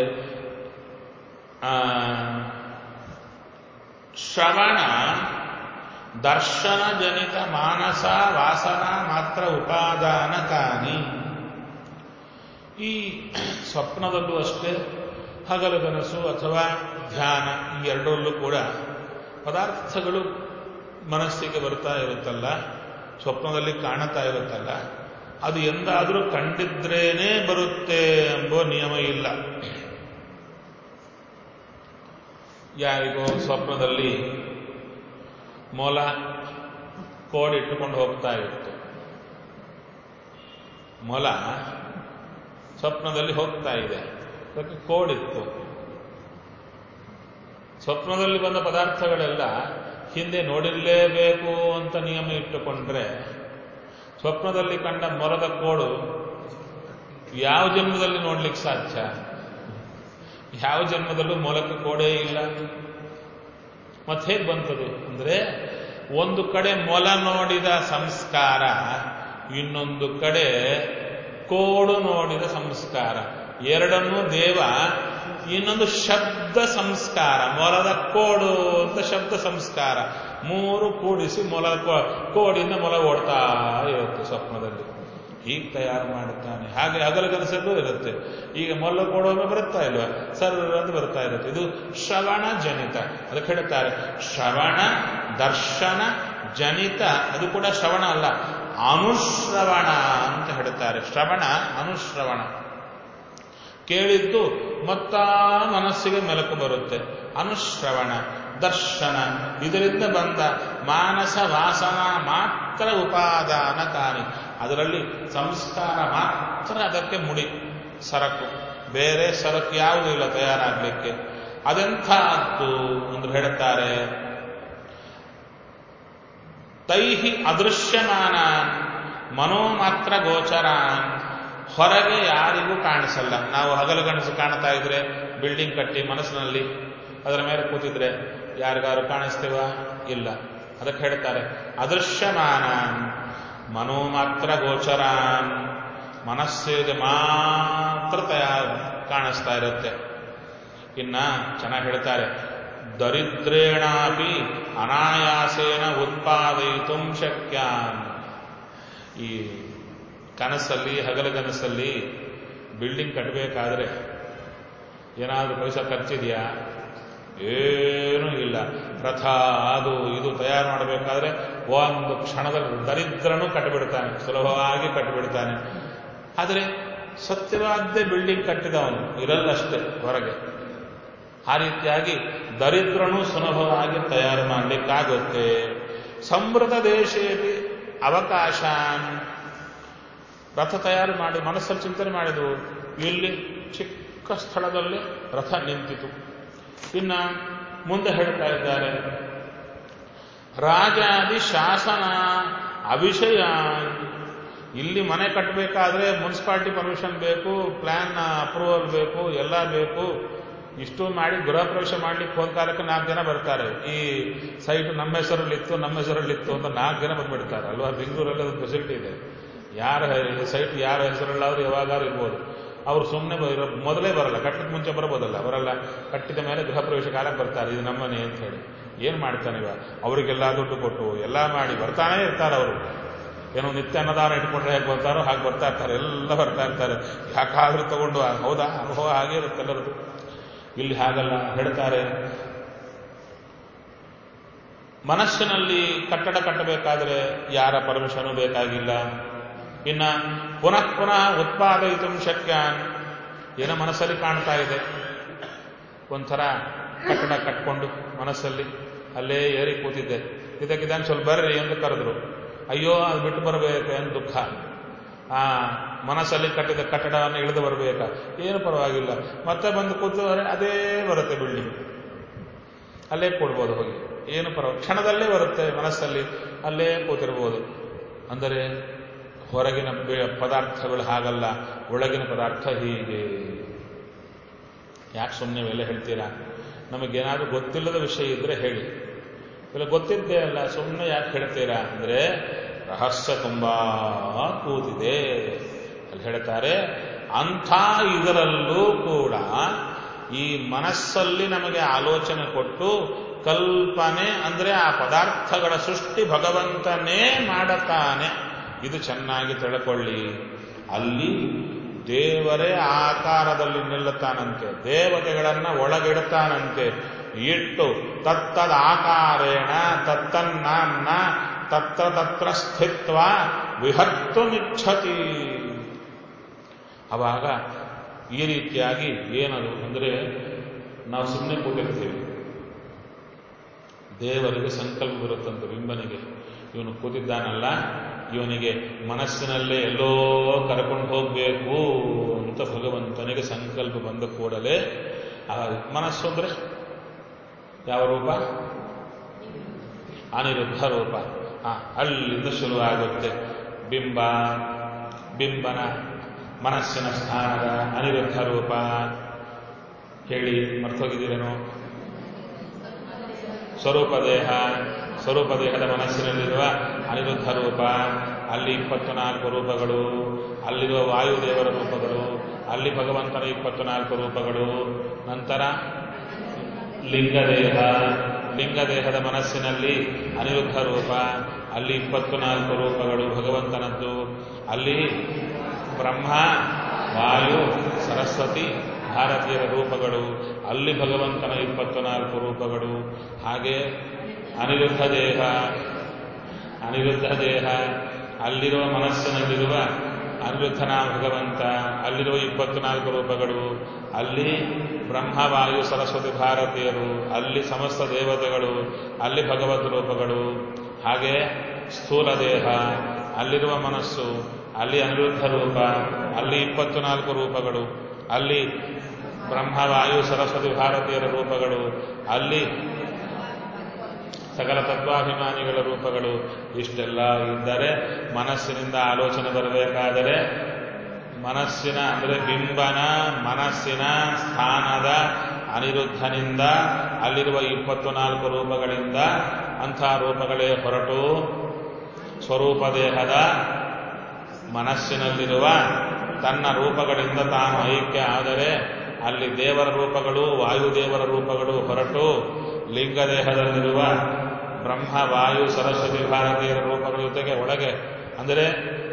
ಶ್ರವಣ ದರ್ಶನ ಜನಿತ ಮಾನಸ ವಾಸನ ಮಾತ್ರ ಉಪಾದಾನ ಕಾನಿ ಈ ಸ್ವಪ್ನದಲ್ಲೂ ಅಷ್ಟೇ ಹಗಲುಗನಸು ಅಥವಾ ಧ್ಯಾನ ಈ ಎರಡರಲ್ಲೂ ಕೂಡ ಪದಾರ್ಥಗಳು ಮನಸ್ಸಿಗೆ ಬರ್ತಾ ಇರುತ್ತಲ್ಲ ಸ್ವಪ್ನದಲ್ಲಿ ಕಾಣುತ್ತಾ ಇರುತ್ತಲ್ಲ ಅದು ಎಂದಾದರೂ ಕಂಡಿದ್ರೇನೇ ಬರುತ್ತೆ ಎಂಬ ನಿಯಮ ಇಲ್ಲ ಯಾರಿಗೋ ಸ್ವಪ್ನದಲ್ಲಿ ಮೊಲ ಕೋಡಿಟ್ಟುಕೊಂಡು ಹೋಗ್ತಾ ಇತ್ತು ಮೊಲ ಸ್ವಪ್ನದಲ್ಲಿ ಹೋಗ್ತಾ ಇದೆ ಅದಕ್ಕೆ ಕೋಡಿತ್ತು ಸ್ವಪ್ನದಲ್ಲಿ ಬಂದ ಪದಾರ್ಥಗಳೆಲ್ಲ ಹಿಂದೆ ನೋಡಿರಲೇಬೇಕು ಅಂತ ನಿಯಮ ಇಟ್ಟುಕೊಂಡ್ರೆ ಸ್ವಪ್ನದಲ್ಲಿ ಕಂಡ ಮೊಲದ ಕೋಡು ಯಾವ ಜನ್ಮದಲ್ಲಿ ನೋಡ್ಲಿಕ್ಕೆ ಸಾಧ್ಯ ಯಾವ ಜನ್ಮದಲ್ಲೂ ಮೊಲಕ್ಕೆ ಕೋಡೇ ಇಲ್ಲ ಮತ್ತೆ ಹೇಗೆ ಬಂತದು ಅಂದ್ರೆ ಒಂದು ಕಡೆ ಮೊಲ ನೋಡಿದ ಸಂಸ್ಕಾರ ಇನ್ನೊಂದು ಕಡೆ ಕೋಡು ನೋಡಿದ ಸಂಸ್ಕಾರ ಎರಡನ್ನೂ ದೇವ ಇನ್ನೊಂದು ಶಬ್ದ ಸಂಸ್ಕಾರ ಮೊಲದ ಕೋಡು ಅಂತ ಶಬ್ದ ಸಂಸ್ಕಾರ ಮೂರು ಕೂಡಿಸಿ ಮೊಲ ಕೋಡಿಂದ ಮೊಲ ಓಡ್ತಾ ಇರುತ್ತೆ ಸ್ವಪ್ನದಲ್ಲಿ ಹೀಗೆ ತಯಾರು ಮಾಡುತ್ತಾನೆ ಹಾಗೆ ಹಗಲಗನಸಲ್ಲೂ ಇರುತ್ತೆ ಈಗ ಮೊಲ್ಲ ಕೊಡೋನು ಬರುತ್ತಾ ಇಲ್ವಾ ಸರ್ ಅಂತ ಬರ್ತಾ ಇರುತ್ತೆ ಇದು ಶ್ರವಣ ಜನಿತ ಅದಕ್ಕೆ ಹೇಳ್ತಾರೆ ಶ್ರವಣ ದರ್ಶನ ಜನಿತ ಅದು ಕೂಡ ಶ್ರವಣ ಅಲ್ಲ ಅನುಶ್ರವಣ ಅಂತ ಹೇಳ್ತಾರೆ ಶ್ರವಣ ಅನುಶ್ರವಣ ಕೇಳಿದ್ದು ಮತ್ತ ಮನಸ್ಸಿಗೆ ಮೆಲುಕು ಬರುತ್ತೆ ಅನುಶ್ರವಣ ದರ್ಶನ ಇದರಿಂದ ಬಂದ ಮಾನಸ ವಾಸನ ಮಾತ್ರ ಉಪಾದಾನ ಕಾನಿ ಅದರಲ್ಲಿ ಸಂಸ್ಕಾರ ಮಾತ್ರ ಅದಕ್ಕೆ ಮುಡಿ ಸರಕು ಬೇರೆ ಸರಕು ಯಾವುದೂ ಇಲ್ಲ ತಯಾರಾಗಲಿಕ್ಕೆ ಅದೆಂಥದ್ದು ಎಂದು ಹೇಳುತ್ತಾರೆ ತೈಹಿ ಅದೃಶ್ಯಮಾನ ಮನೋ ಮಾತ್ರ ಗೋಚರಾನ್ ಹೊರಗೆ ಯಾರಿಗೂ ಕಾಣಿಸಲ್ಲ ನಾವು ಹಗಲು ಗಣಸು ಕಾಣ್ತಾ ಇದ್ರೆ ಬಿಲ್ಡಿಂಗ್ ಕಟ್ಟಿ ಮನಸ್ಸಿನಲ್ಲಿ ಅದರ ಮೇಲೆ ಕೂತಿದ್ರೆ ಯಾರಿಗಾರು ಕಾಣಿಸ್ತೇವ ಇಲ್ಲ ಅದಕ್ಕೆ ಹೇಳ್ತಾರೆ ಅದೃಶ್ಯಮಾನ ಮನೋ ಮಾತ್ರ ಗೋಚರಾನ್ ಮನಸ್ಸಿಗೆ ಮಾತ್ರ ತಯಾರು ಕಾಣಿಸ್ತಾ ಇರುತ್ತೆ ಇನ್ನ ಚೆನ್ನಾಗಿ ಹೇಳ್ತಾರೆ ದರಿದ್ರೇಣಾಪಿ ಅನಾಯಾಸೇನ ಉತ್ಪಾದಯಿತು ಶಕ್ಯಾನ್ ಈ ಕನಸಲ್ಲಿ ಹಗಲಗನಸಲ್ಲಿ ಬಿಲ್ಡಿಂಗ್ ಕಟ್ಟಬೇಕಾದ್ರೆ ಏನಾದರೂ ಪೈಸಾ ಖರ್ಚಿದೆಯಾ ಏನೂ ಇಲ್ಲ ರಥ ಅದು ಇದು ತಯಾರು ಮಾಡಬೇಕಾದ್ರೆ ಒಂದು ಕ್ಷಣದಲ್ಲಿ ದರಿದ್ರನೂ ಕಟ್ಟಿಬಿಡ್ತಾನೆ ಸುಲಭವಾಗಿ ಕಟ್ಟಿಬಿಡ್ತಾನೆ ಆದರೆ ಸತ್ಯವಾದ್ದೇ ಬಿಲ್ಡಿಂಗ್ ಕಟ್ಟಿದವನು ಇರಲ್ಲಷ್ಟೇ ಹೊರಗೆ ಆ ರೀತಿಯಾಗಿ ದರಿದ್ರನು ಸುಲಭವಾಗಿ ತಯಾರು ಮಾಡಲಿಕ್ಕಾಗುತ್ತೆ ಸಮೃದ್ಧ ದೇಶೇಪಿ ಅವಕಾಶ ರಥ ತಯಾರು ಮಾಡಿ ಮನಸ್ಸಲ್ಲಿ ಚಿಂತನೆ ಮಾಡಿದವು ಇಲ್ಲಿ ಚಿಕ್ಕ ಸ್ಥಳದಲ್ಲಿ ರಥ ನಿಂತಿತು ಇನ್ನ ಮುಂದೆ ಹೇಳ್ತಾ ಇದ್ದಾರೆ ರಾಜಾದಿ ಶಾಸನ ಅವಿಷಯ ಇಲ್ಲಿ ಮನೆ ಕಟ್ಟಬೇಕಾದ್ರೆ ಮುನ್ಸಿಪಾಲಿಟಿ ಪರ್ಮಿಷನ್ ಬೇಕು ಪ್ಲಾನ್ ಅಪ್ರೂವಲ್ ಬೇಕು ಎಲ್ಲ ಬೇಕು ಇಷ್ಟು ಮಾಡಿ ಗೃಹ ಪ್ರವೇಶ ಮಾಡ್ಲಿಕ್ಕೆ ಹೋದ ಕಾಲಕ್ಕೆ ನಾಲ್ಕು ಜನ ಬರ್ತಾರೆ ಈ ಸೈಟ್ ನಮ್ಮ ಹೆಸರಲ್ಲಿತ್ತು ನಮ್ಮ ಹೆಸರಲ್ಲಿತ್ತು ಅಂತ ನಾಲ್ಕು ಜನ ಬಂದ್ಬಿಡ್ತಾರೆ ಅಲ್ವಾ ಬೆಂಗಳೂರಲ್ಲಿ ಒಂದು ಫೆಸಿಲಿಟಿ ಇದೆ ಯಾರ ಸೈಟ್ ಯಾರ ಹೆಸರಲ್ಲಾದ್ರೂ ಯಾವಾಗಾದ್ರೂ ಇರ್ಬೋದು ಅವ್ರು ಸುಮ್ಮನೆ ಮೊದಲೇ ಬರಲ್ಲ ಕಟ್ಟಿದ ಮುಂಚೆ ಬರಬಹುದಲ್ಲ ಅವರೆಲ್ಲ ಕಟ್ಟಿದ ಮೇಲೆ ಗೃಹ ಪ್ರವೇಶ ಕಾಲಕ್ಕೆ ಬರ್ತಾರೆ ಇದು ನಮ್ಮನೆ ಅಂತ ಹೇಳಿ ಏನ್ ಮಾಡ್ತಾನೆ ಇವ ಅವರಿಗೆಲ್ಲ ದುಡ್ಡು ಕೊಟ್ಟು ಎಲ್ಲ ಮಾಡಿ ಬರ್ತಾನೆ ಇರ್ತಾರೆ ಅವರು ಏನೋ ನಿತ್ಯ ಅನ್ನದಾನ ಇಟ್ಕೊಂಡ್ರೆ ಹೇಗೆ ಬರ್ತಾರೋ ಹಾಗೆ ಬರ್ತಾ ಇರ್ತಾರೆ ಎಲ್ಲ ಬರ್ತಾ ಇರ್ತಾರೆ ಯಾಕಾದ್ರೂ ತಗೊಂಡು ಹೌದಾ ಅನುಭವ ಹಾಗೆ ಇರುತ್ತೆ ಎಲ್ಲರದು ಇಲ್ಲಿ ಹಾಗಲ್ಲ ಹೇಳ್ತಾರೆ ಮನಸ್ಸಿನಲ್ಲಿ ಕಟ್ಟಡ ಕಟ್ಟಬೇಕಾದ್ರೆ ಯಾರ ಪರ್ಮಿಷನ್ ಬೇಕಾಗಿಲ್ಲ ಇನ್ನ ಪುನಃ ಪುನಃ ಉತ್ಪಾದಯಿತು ಶಕ್ಯ ಏನೋ ಮನಸ್ಸಲ್ಲಿ ಕಾಣ್ತಾ ಇದೆ ಒಂಥರ ಕಟ್ಟಡ ಕಟ್ಕೊಂಡು ಮನಸ್ಸಲ್ಲಿ ಅಲ್ಲೇ ಏರಿ ಕೂತಿದ್ದೆ ಇದಕ್ಕಿದ್ದಾನೆ ಸ್ವಲ್ಪ ಬರ್ರಿ ಎಂದು ಕರೆದ್ರು ಅಯ್ಯೋ ಅದು ಬಿಟ್ಟು ಬರಬೇಕು ಅಂತ ದುಃಖ ಆ ಮನಸ್ಸಲ್ಲಿ ಕಟ್ಟಿದ ಕಟ್ಟಡವನ್ನು ಇಳಿದು ಬರಬೇಕಾ ಏನು ಪರವಾಗಿಲ್ಲ ಮತ್ತೆ ಬಂದು ಕೂತವರೆ ಅದೇ ಬರುತ್ತೆ ಬಿಲ್ಡಿಂಗ್ ಅಲ್ಲೇ ಕೊಡ್ಬೋದು ಹೋಗಿ ಏನು ಪರವಾಗಿ ಕ್ಷಣದಲ್ಲೇ ಬರುತ್ತೆ ಮನಸ್ಸಲ್ಲಿ ಅಲ್ಲೇ ಕೂತಿರ್ಬೋದು ಅಂದರೆ ಹೊರಗಿನ ಪದಾರ್ಥಗಳು ಹಾಗಲ್ಲ ಒಳಗಿನ ಪದಾರ್ಥ ಹೀಗೆ ಯಾಕೆ ಸುಮ್ಮನೆ ಇವೆಲ್ಲ ಹೇಳ್ತೀರಾ ನಮಗೇನಾದ್ರೂ ಗೊತ್ತಿಲ್ಲದ ವಿಷಯ ಇದ್ರೆ ಹೇಳಿ ಇಲ್ಲ ಗೊತ್ತಿದ್ದೇ ಅಲ್ಲ ಸುಮ್ಮನೆ ಯಾಕೆ ಹೇಳ್ತೀರಾ ಅಂದ್ರೆ ರಹಸ್ಯ ತುಂಬಾ ಕೂತಿದೆ ಅಲ್ಲಿ ಹೇಳ್ತಾರೆ ಅಂಥ ಇದರಲ್ಲೂ ಕೂಡ ಈ ಮನಸ್ಸಲ್ಲಿ ನಮಗೆ ಆಲೋಚನೆ ಕೊಟ್ಟು ಕಲ್ಪನೆ ಅಂದ್ರೆ ಆ ಪದಾರ್ಥಗಳ ಸೃಷ್ಟಿ ಭಗವಂತನೇ ಮಾಡುತ್ತಾನೆ ಇದು ಚೆನ್ನಾಗಿ ತಿಳ್ಕೊಳ್ಳಿ ಅಲ್ಲಿ ದೇವರೇ ಆಕಾರದಲ್ಲಿ ನಿಲ್ಲುತ್ತಾನಂತೆ ದೇವತೆಗಳನ್ನ ಒಳಗಿಡ್ತಾನಂತೆ ಇಟ್ಟು ತತ್ತದ ಆಕಾರೇಣ ತತ್ತನ್ನಾಮ್ನ ತತ್ರ ತತ್ರ ಸ್ಥಿತ್ವ ವಿಹರ್ತುಮಿಚ್ಛತಿ ಅವಾಗ ಈ ರೀತಿಯಾಗಿ ಏನದು ಅಂದರೆ ನಾವು ಸುಮ್ಮನೆ ಕೂತಿರ್ತೀವಿ ದೇವರಿಗೆ ಸಂಕಲ್ಪ ಬರುತ್ತಂತೆ ಬಿಂಬನಿಗೆ ಇವನು ಕೂತಿದ್ದಾನಲ್ಲ ಇವನಿಗೆ ಮನಸ್ಸಿನಲ್ಲೇ ಎಲ್ಲೋ ಕರ್ಕೊಂಡು ಹೋಗಬೇಕು ಅಂತ ಭಗವಂತನಿಗೆ ಸಂಕಲ್ಪ ಬಂದ ಕೂಡಲೇ ಆ ಮನಸ್ಸು ಅಂದ್ರೆ ಯಾವ ರೂಪ ಅನಿರುದ್ಧ ರೂಪ ಆ ಅಲ್ಲಿಂದ ಶುರುವಾಗುತ್ತೆ ಬಿಂಬ ಬಿಂಬನ ಮನಸ್ಸಿನ ಸ್ಥಾನದ ಅನಿರುದ್ಧ ರೂಪ ಹೇಳಿ ಮರ್ತೋಗಿದ್ದೀರೇನೋ ಸ್ವರೂಪ ದೇಹ ಸ್ವರೂಪ ದೇಹದ ಮನಸ್ಸಿನಲ್ಲಿರುವ ಅನಿರುದ್ಧ ರೂಪ ಅಲ್ಲಿ ಇಪ್ಪತ್ತು ನಾಲ್ಕು ರೂಪಗಳು ಅಲ್ಲಿರುವ ವಾಯುದೇವರ ರೂಪಗಳು ಅಲ್ಲಿ ಭಗವಂತನ ಇಪ್ಪತ್ತು ನಾಲ್ಕು ರೂಪಗಳು ನಂತರ ಲಿಂಗದೇಹ ಲಿಂಗದೇಹದ ಮನಸ್ಸಿನಲ್ಲಿ ಅನಿರುದ್ಧ ರೂಪ ಅಲ್ಲಿ ಇಪ್ಪತ್ತು ನಾಲ್ಕು ರೂಪಗಳು ಭಗವಂತನದ್ದು ಅಲ್ಲಿ ಬ್ರಹ್ಮ ವಾಯು ಸರಸ್ವತಿ ಭಾರತೀಯರ ರೂಪಗಳು ಅಲ್ಲಿ ಭಗವಂತನ ಇಪ್ಪತ್ತು ನಾಲ್ಕು ರೂಪಗಳು ಹಾಗೆ ಅನಿರುದ್ಧ ದೇಹ ಅನಿರುದ್ಧ ದೇಹ ಅಲ್ಲಿರುವ ಮನಸ್ಸಿನಲ್ಲಿರುವ ಅನಿರುದ್ಧನ ಭಗವಂತ ಅಲ್ಲಿರುವ ಇಪ್ಪತ್ತು ನಾಲ್ಕು ರೂಪಗಳು ಅಲ್ಲಿ ಬ್ರಹ್ಮವಾಯು ಸರಸ್ವತಿ ಭಾರತೀಯರು ಅಲ್ಲಿ ಸಮಸ್ತ ದೇವತೆಗಳು ಅಲ್ಲಿ ಭಗವದ್ ರೂಪಗಳು ಹಾಗೆ ಸ್ಥೂಲ ದೇಹ ಅಲ್ಲಿರುವ ಮನಸ್ಸು ಅಲ್ಲಿ ಅನಿರುದ್ಧ ರೂಪ ಅಲ್ಲಿ ಇಪ್ಪತ್ತು ನಾಲ್ಕು ರೂಪಗಳು ಅಲ್ಲಿ ಬ್ರಹ್ಮವಾಯು ಸರಸ್ವತಿ ಭಾರತೀಯರ ರೂಪಗಳು ಅಲ್ಲಿ ಸಕಲ ತತ್ವಾಭಿಮಾನಿಗಳ ರೂಪಗಳು ಇಷ್ಟೆಲ್ಲ ಇದ್ದರೆ ಮನಸ್ಸಿನಿಂದ ಆಲೋಚನೆ ಬರಬೇಕಾದರೆ ಮನಸ್ಸಿನ ಅಂದರೆ ಬಿಂಬನ ಮನಸ್ಸಿನ ಸ್ಥಾನದ ಅನಿರುದ್ಧನಿಂದ ಅಲ್ಲಿರುವ ಇಪ್ಪತ್ತು ನಾಲ್ಕು ರೂಪಗಳಿಂದ ಅಂಥ ರೂಪಗಳೇ ಹೊರಟು ಸ್ವರೂಪ ದೇಹದ ಮನಸ್ಸಿನಲ್ಲಿರುವ ತನ್ನ ರೂಪಗಳಿಂದ ತಾನು ಐಕ್ಯ ಆದರೆ ಅಲ್ಲಿ ದೇವರ ರೂಪಗಳು ವಾಯುದೇವರ ರೂಪಗಳು ಹೊರಟು ಲಿಂಗದೇಹದಲ್ಲಿರುವ ಬ್ರಹ್ಮ ವಾಯು ಸರಸ್ವತಿ ಭಾರತೀಯರ ರೂಪಗಳ ಜೊತೆಗೆ ಒಳಗೆ ಅಂದರೆ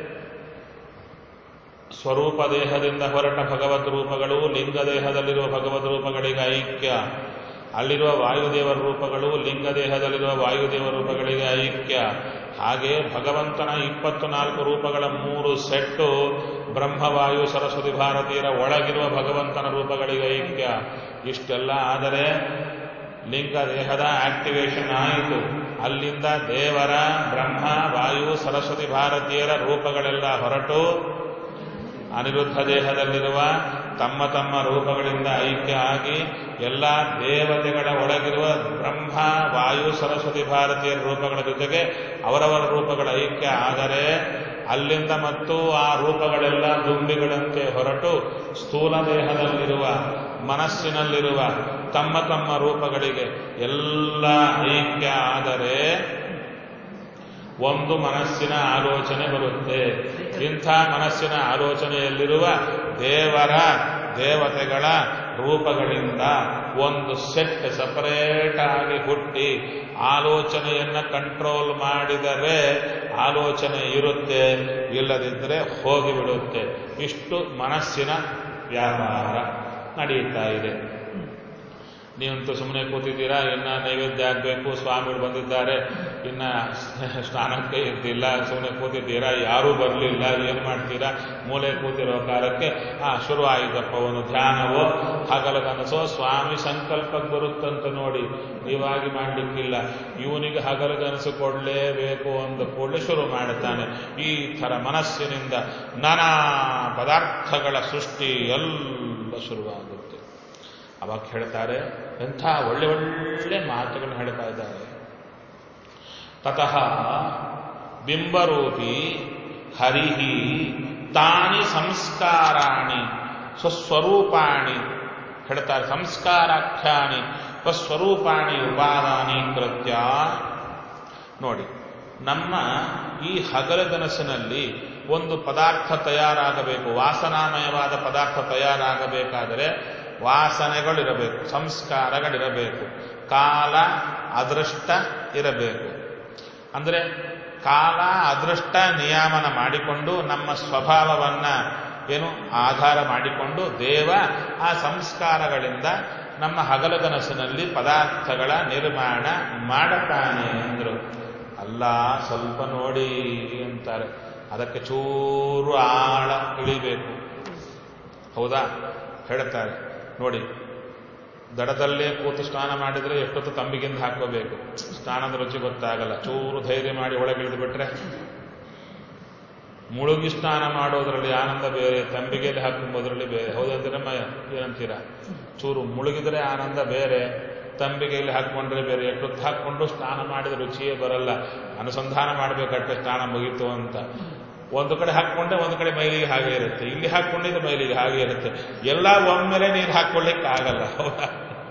ಸ್ವರೂಪ ದೇಹದಿಂದ ಹೊರಟ ಭಗವದ್ ರೂಪಗಳು ಲಿಂಗದೇಹದಲ್ಲಿರುವ ಭಗವದ್ ರೂಪಗಳಿಗೆ ಐಕ್ಯ ಅಲ್ಲಿರುವ ವಾಯುದೇವರ ರೂಪಗಳು ಲಿಂಗದೇಹದಲ್ಲಿರುವ ವಾಯುದೇವರ ರೂಪಗಳಿಗೆ ಐಕ್ಯ ಹಾಗೆ ಭಗವಂತನ ಇಪ್ಪತ್ತು ನಾಲ್ಕು ರೂಪಗಳ ಮೂರು ಸೆಟ್ಟು ಬ್ರಹ್ಮವಾಯು ಸರಸ್ವತಿ ಭಾರತೀಯರ ಒಳಗಿರುವ ಭಗವಂತನ ರೂಪಗಳಿಗೆ ಐಕ್ಯ ಇಷ್ಟೆಲ್ಲ ಆದರೆ ಲಿಂಗ ದೇಹದ ಆಕ್ಟಿವೇಶನ್ ಆಯಿತು ಅಲ್ಲಿಂದ ದೇವರ ಬ್ರಹ್ಮ ವಾಯು ಸರಸ್ವತಿ ಭಾರತೀಯರ ರೂಪಗಳೆಲ್ಲ ಹೊರಟು ಅನಿರುದ್ಧ ದೇಹದಲ್ಲಿರುವ ತಮ್ಮ ತಮ್ಮ ರೂಪಗಳಿಂದ ಐಕ್ಯ ಆಗಿ ಎಲ್ಲ ದೇವತೆಗಳ ಒಳಗಿರುವ ಬ್ರಹ್ಮ ವಾಯು ಸರಸ್ವತಿ ಭಾರತೀಯರ ರೂಪಗಳ ಜೊತೆಗೆ ಅವರವರ ರೂಪಗಳ ಐಕ್ಯ ಆದರೆ ಅಲ್ಲಿಂದ ಮತ್ತು ಆ ರೂಪಗಳೆಲ್ಲ ದುಂಬಿಗಳಂತೆ ಹೊರಟು ಸ್ಥೂಲ ದೇಹದಲ್ಲಿರುವ ಮನಸ್ಸಿನಲ್ಲಿರುವ ತಮ್ಮ ತಮ್ಮ ರೂಪಗಳಿಗೆ ಎಲ್ಲ ಐಕ್ಯ ಆದರೆ ಒಂದು ಮನಸ್ಸಿನ ಆಲೋಚನೆ ಬರುತ್ತೆ ಇಂಥ ಮನಸ್ಸಿನ ಆಲೋಚನೆಯಲ್ಲಿರುವ ದೇವರ ದೇವತೆಗಳ ರೂಪಗಳಿಂದ ಒಂದು ಸೆಟ್ ಸಪರೇಟ್ ಆಗಿ ಹುಟ್ಟಿ ಆಲೋಚನೆಯನ್ನ ಕಂಟ್ರೋಲ್ ಮಾಡಿದರೆ ಆಲೋಚನೆ ಇರುತ್ತೆ ಇಲ್ಲದಿದ್ದರೆ ಹೋಗಿಬಿಡುತ್ತೆ ಇಷ್ಟು ಮನಸ್ಸಿನ ವ್ಯಾಪಾರ ನಡೆಯುತ್ತಾ ಇದೆ ನೀವಂತೂ ಸುಮ್ಮನೆ ಕೂತಿದ್ದೀರಾ ಇನ್ನ ನೈವೇದ್ಯ ಆಗಬೇಕು ಸ್ವಾಮಿಗಳು ಬಂದಿದ್ದಾರೆ ಇನ್ನ ಸ್ನಾನಕ್ಕೆ ಇದ್ದಿಲ್ಲ ಸುಮ್ಮನೆ ಕೂತಿದ್ದೀರಾ ಯಾರೂ ಬರಲಿಲ್ಲ ಏನು ಮಾಡ್ತೀರಾ ಮೂಲೆ ಕೂತಿರೋ ಕಾಲಕ್ಕೆ ಆ ಶುರು ಆಯಿತಪ್ಪ ಒಂದು ಧ್ಯಾನವೋ ಹಗಲ ಕನಸೋ ಸ್ವಾಮಿ ಸಂಕಲ್ಪಕ್ಕೆ ಬರುತ್ತಂತ ನೋಡಿ ನೀವಾಗಿ ಮಾಡಲಿಕ್ಕಿಲ್ಲ ಇವನಿಗೆ ಹಗಲ ಕನಸು ಕೊಡಲೇಬೇಕು ಅಂದ ಕೂಡಲೇ ಶುರು ಮಾಡುತ್ತಾನೆ ಈ ಥರ ಮನಸ್ಸಿನಿಂದ ನಾನಾ ಪದಾರ್ಥಗಳ ಸೃಷ್ಟಿ ಎಲ್ಲ ಶುರುವಾಗುತ್ತೆ ಅವಾಗ ಹೇಳ್ತಾರೆ ಎಂಥ ಒಳ್ಳೆ ಒಳ್ಳೆ ಮಾತುಗಳನ್ನು ಹೇಳ್ತಾ ಇದ್ದಾರೆ ತತಃ ಬಿಂಬರೂಪಿ ಹರಿಹಿ ತಾನಿ ಸಂಸ್ಕಾರಾಣಿ ಸ್ವಸ್ವರೂಪಾಣಿ ಹೇಳ್ತಾರೆ ಸಂಸ್ಕಾರಾಖ್ಯಾನಿ ಸ್ವಸ್ವರೂಪಾಣಿ ಉಪಾದಾನಿ ಕೃತ್ಯ ನೋಡಿ ನಮ್ಮ ಈ ಹಗಲಗನಸಿನಲ್ಲಿ ಒಂದು ಪದಾರ್ಥ ತಯಾರಾಗಬೇಕು ವಾಸನಾಮಯವಾದ ಪದಾರ್ಥ ತಯಾರಾಗಬೇಕಾದರೆ ವಾಸನೆಗಳಿರಬೇಕು ಸಂಸ್ಕಾರಗಳಿರಬೇಕು ಕಾಲ ಅದೃಷ್ಟ ಇರಬೇಕು ಅಂದರೆ ಕಾಲ ಅದೃಷ್ಟ ನಿಯಾಮನ ಮಾಡಿಕೊಂಡು ನಮ್ಮ ಸ್ವಭಾವವನ್ನ ಏನು ಆಧಾರ ಮಾಡಿಕೊಂಡು ದೇವ ಆ ಸಂಸ್ಕಾರಗಳಿಂದ ನಮ್ಮ ಹಗಲಗನಸಿನಲ್ಲಿ ಪದಾರ್ಥಗಳ ನಿರ್ಮಾಣ ಮಾಡತಾನೆ ಅಂದರು ಅಲ್ಲ ಸ್ವಲ್ಪ ನೋಡಿ ಅಂತಾರೆ ಅದಕ್ಕೆ ಚೂರು ಆಳ ಇಳಿಬೇಕು ಹೌದಾ ಹೇಳ್ತಾರೆ ನೋಡಿ ದಡದಲ್ಲೇ ಕೂತು ಸ್ನಾನ ಮಾಡಿದರೆ ಎಷ್ಟೊತ್ತು ತಂಬಿಗಿಂದ ಹಾಕೋಬೇಕು ಸ್ನಾನದ ರುಚಿ ಗೊತ್ತಾಗಲ್ಲ ಚೂರು ಧೈರ್ಯ ಮಾಡಿ ಒಳಗಿಳಿದು ಬಿಟ್ರೆ ಮುಳುಗಿ ಸ್ನಾನ ಮಾಡೋದ್ರಲ್ಲಿ ಆನಂದ ಬೇರೆ ತಂಬಿಗೆಯಲ್ಲಿ ಹಾಕೊಂಬೋದ್ರಲ್ಲಿ ಬೇರೆ ಹೌದಂದ್ರೆ ನಮ್ಮ ಏನಂತೀರ ಚೂರು ಮುಳುಗಿದ್ರೆ ಆನಂದ ಬೇರೆ ತಂಬಿಗೆಯಲ್ಲಿ ಹಾಕೊಂಡ್ರೆ ಬೇರೆ ಎಷ್ಟೊತ್ತು ಹಾಕೊಂಡು ಸ್ನಾನ ಮಾಡಿದ ರುಚಿಯೇ ಬರಲ್ಲ ಅನುಸಂಧಾನ ಮಾಡಬೇಕಟ್ಟೆ ಸ್ನಾನ ಮುಗೀತು ಅಂತ ಒಂದು ಕಡೆ ಹಾಕೊಂಡೆ ಒಂದು ಕಡೆ ಮೈಲಿಗೆ ಹಾಗೆ ಇರುತ್ತೆ ಇಲ್ಲಿ ಹಾಕೊಂಡಿದ್ದು ಮೈಲಿಗೆ ಹಾಗೆ ಇರುತ್ತೆ ಎಲ್ಲ ಒಮ್ಮೆಲೆ ನೀರು ಹಾಕೊಳ್ಳಿಕ್ಕೆ ಆಗಲ್ಲ ಹೌದಾ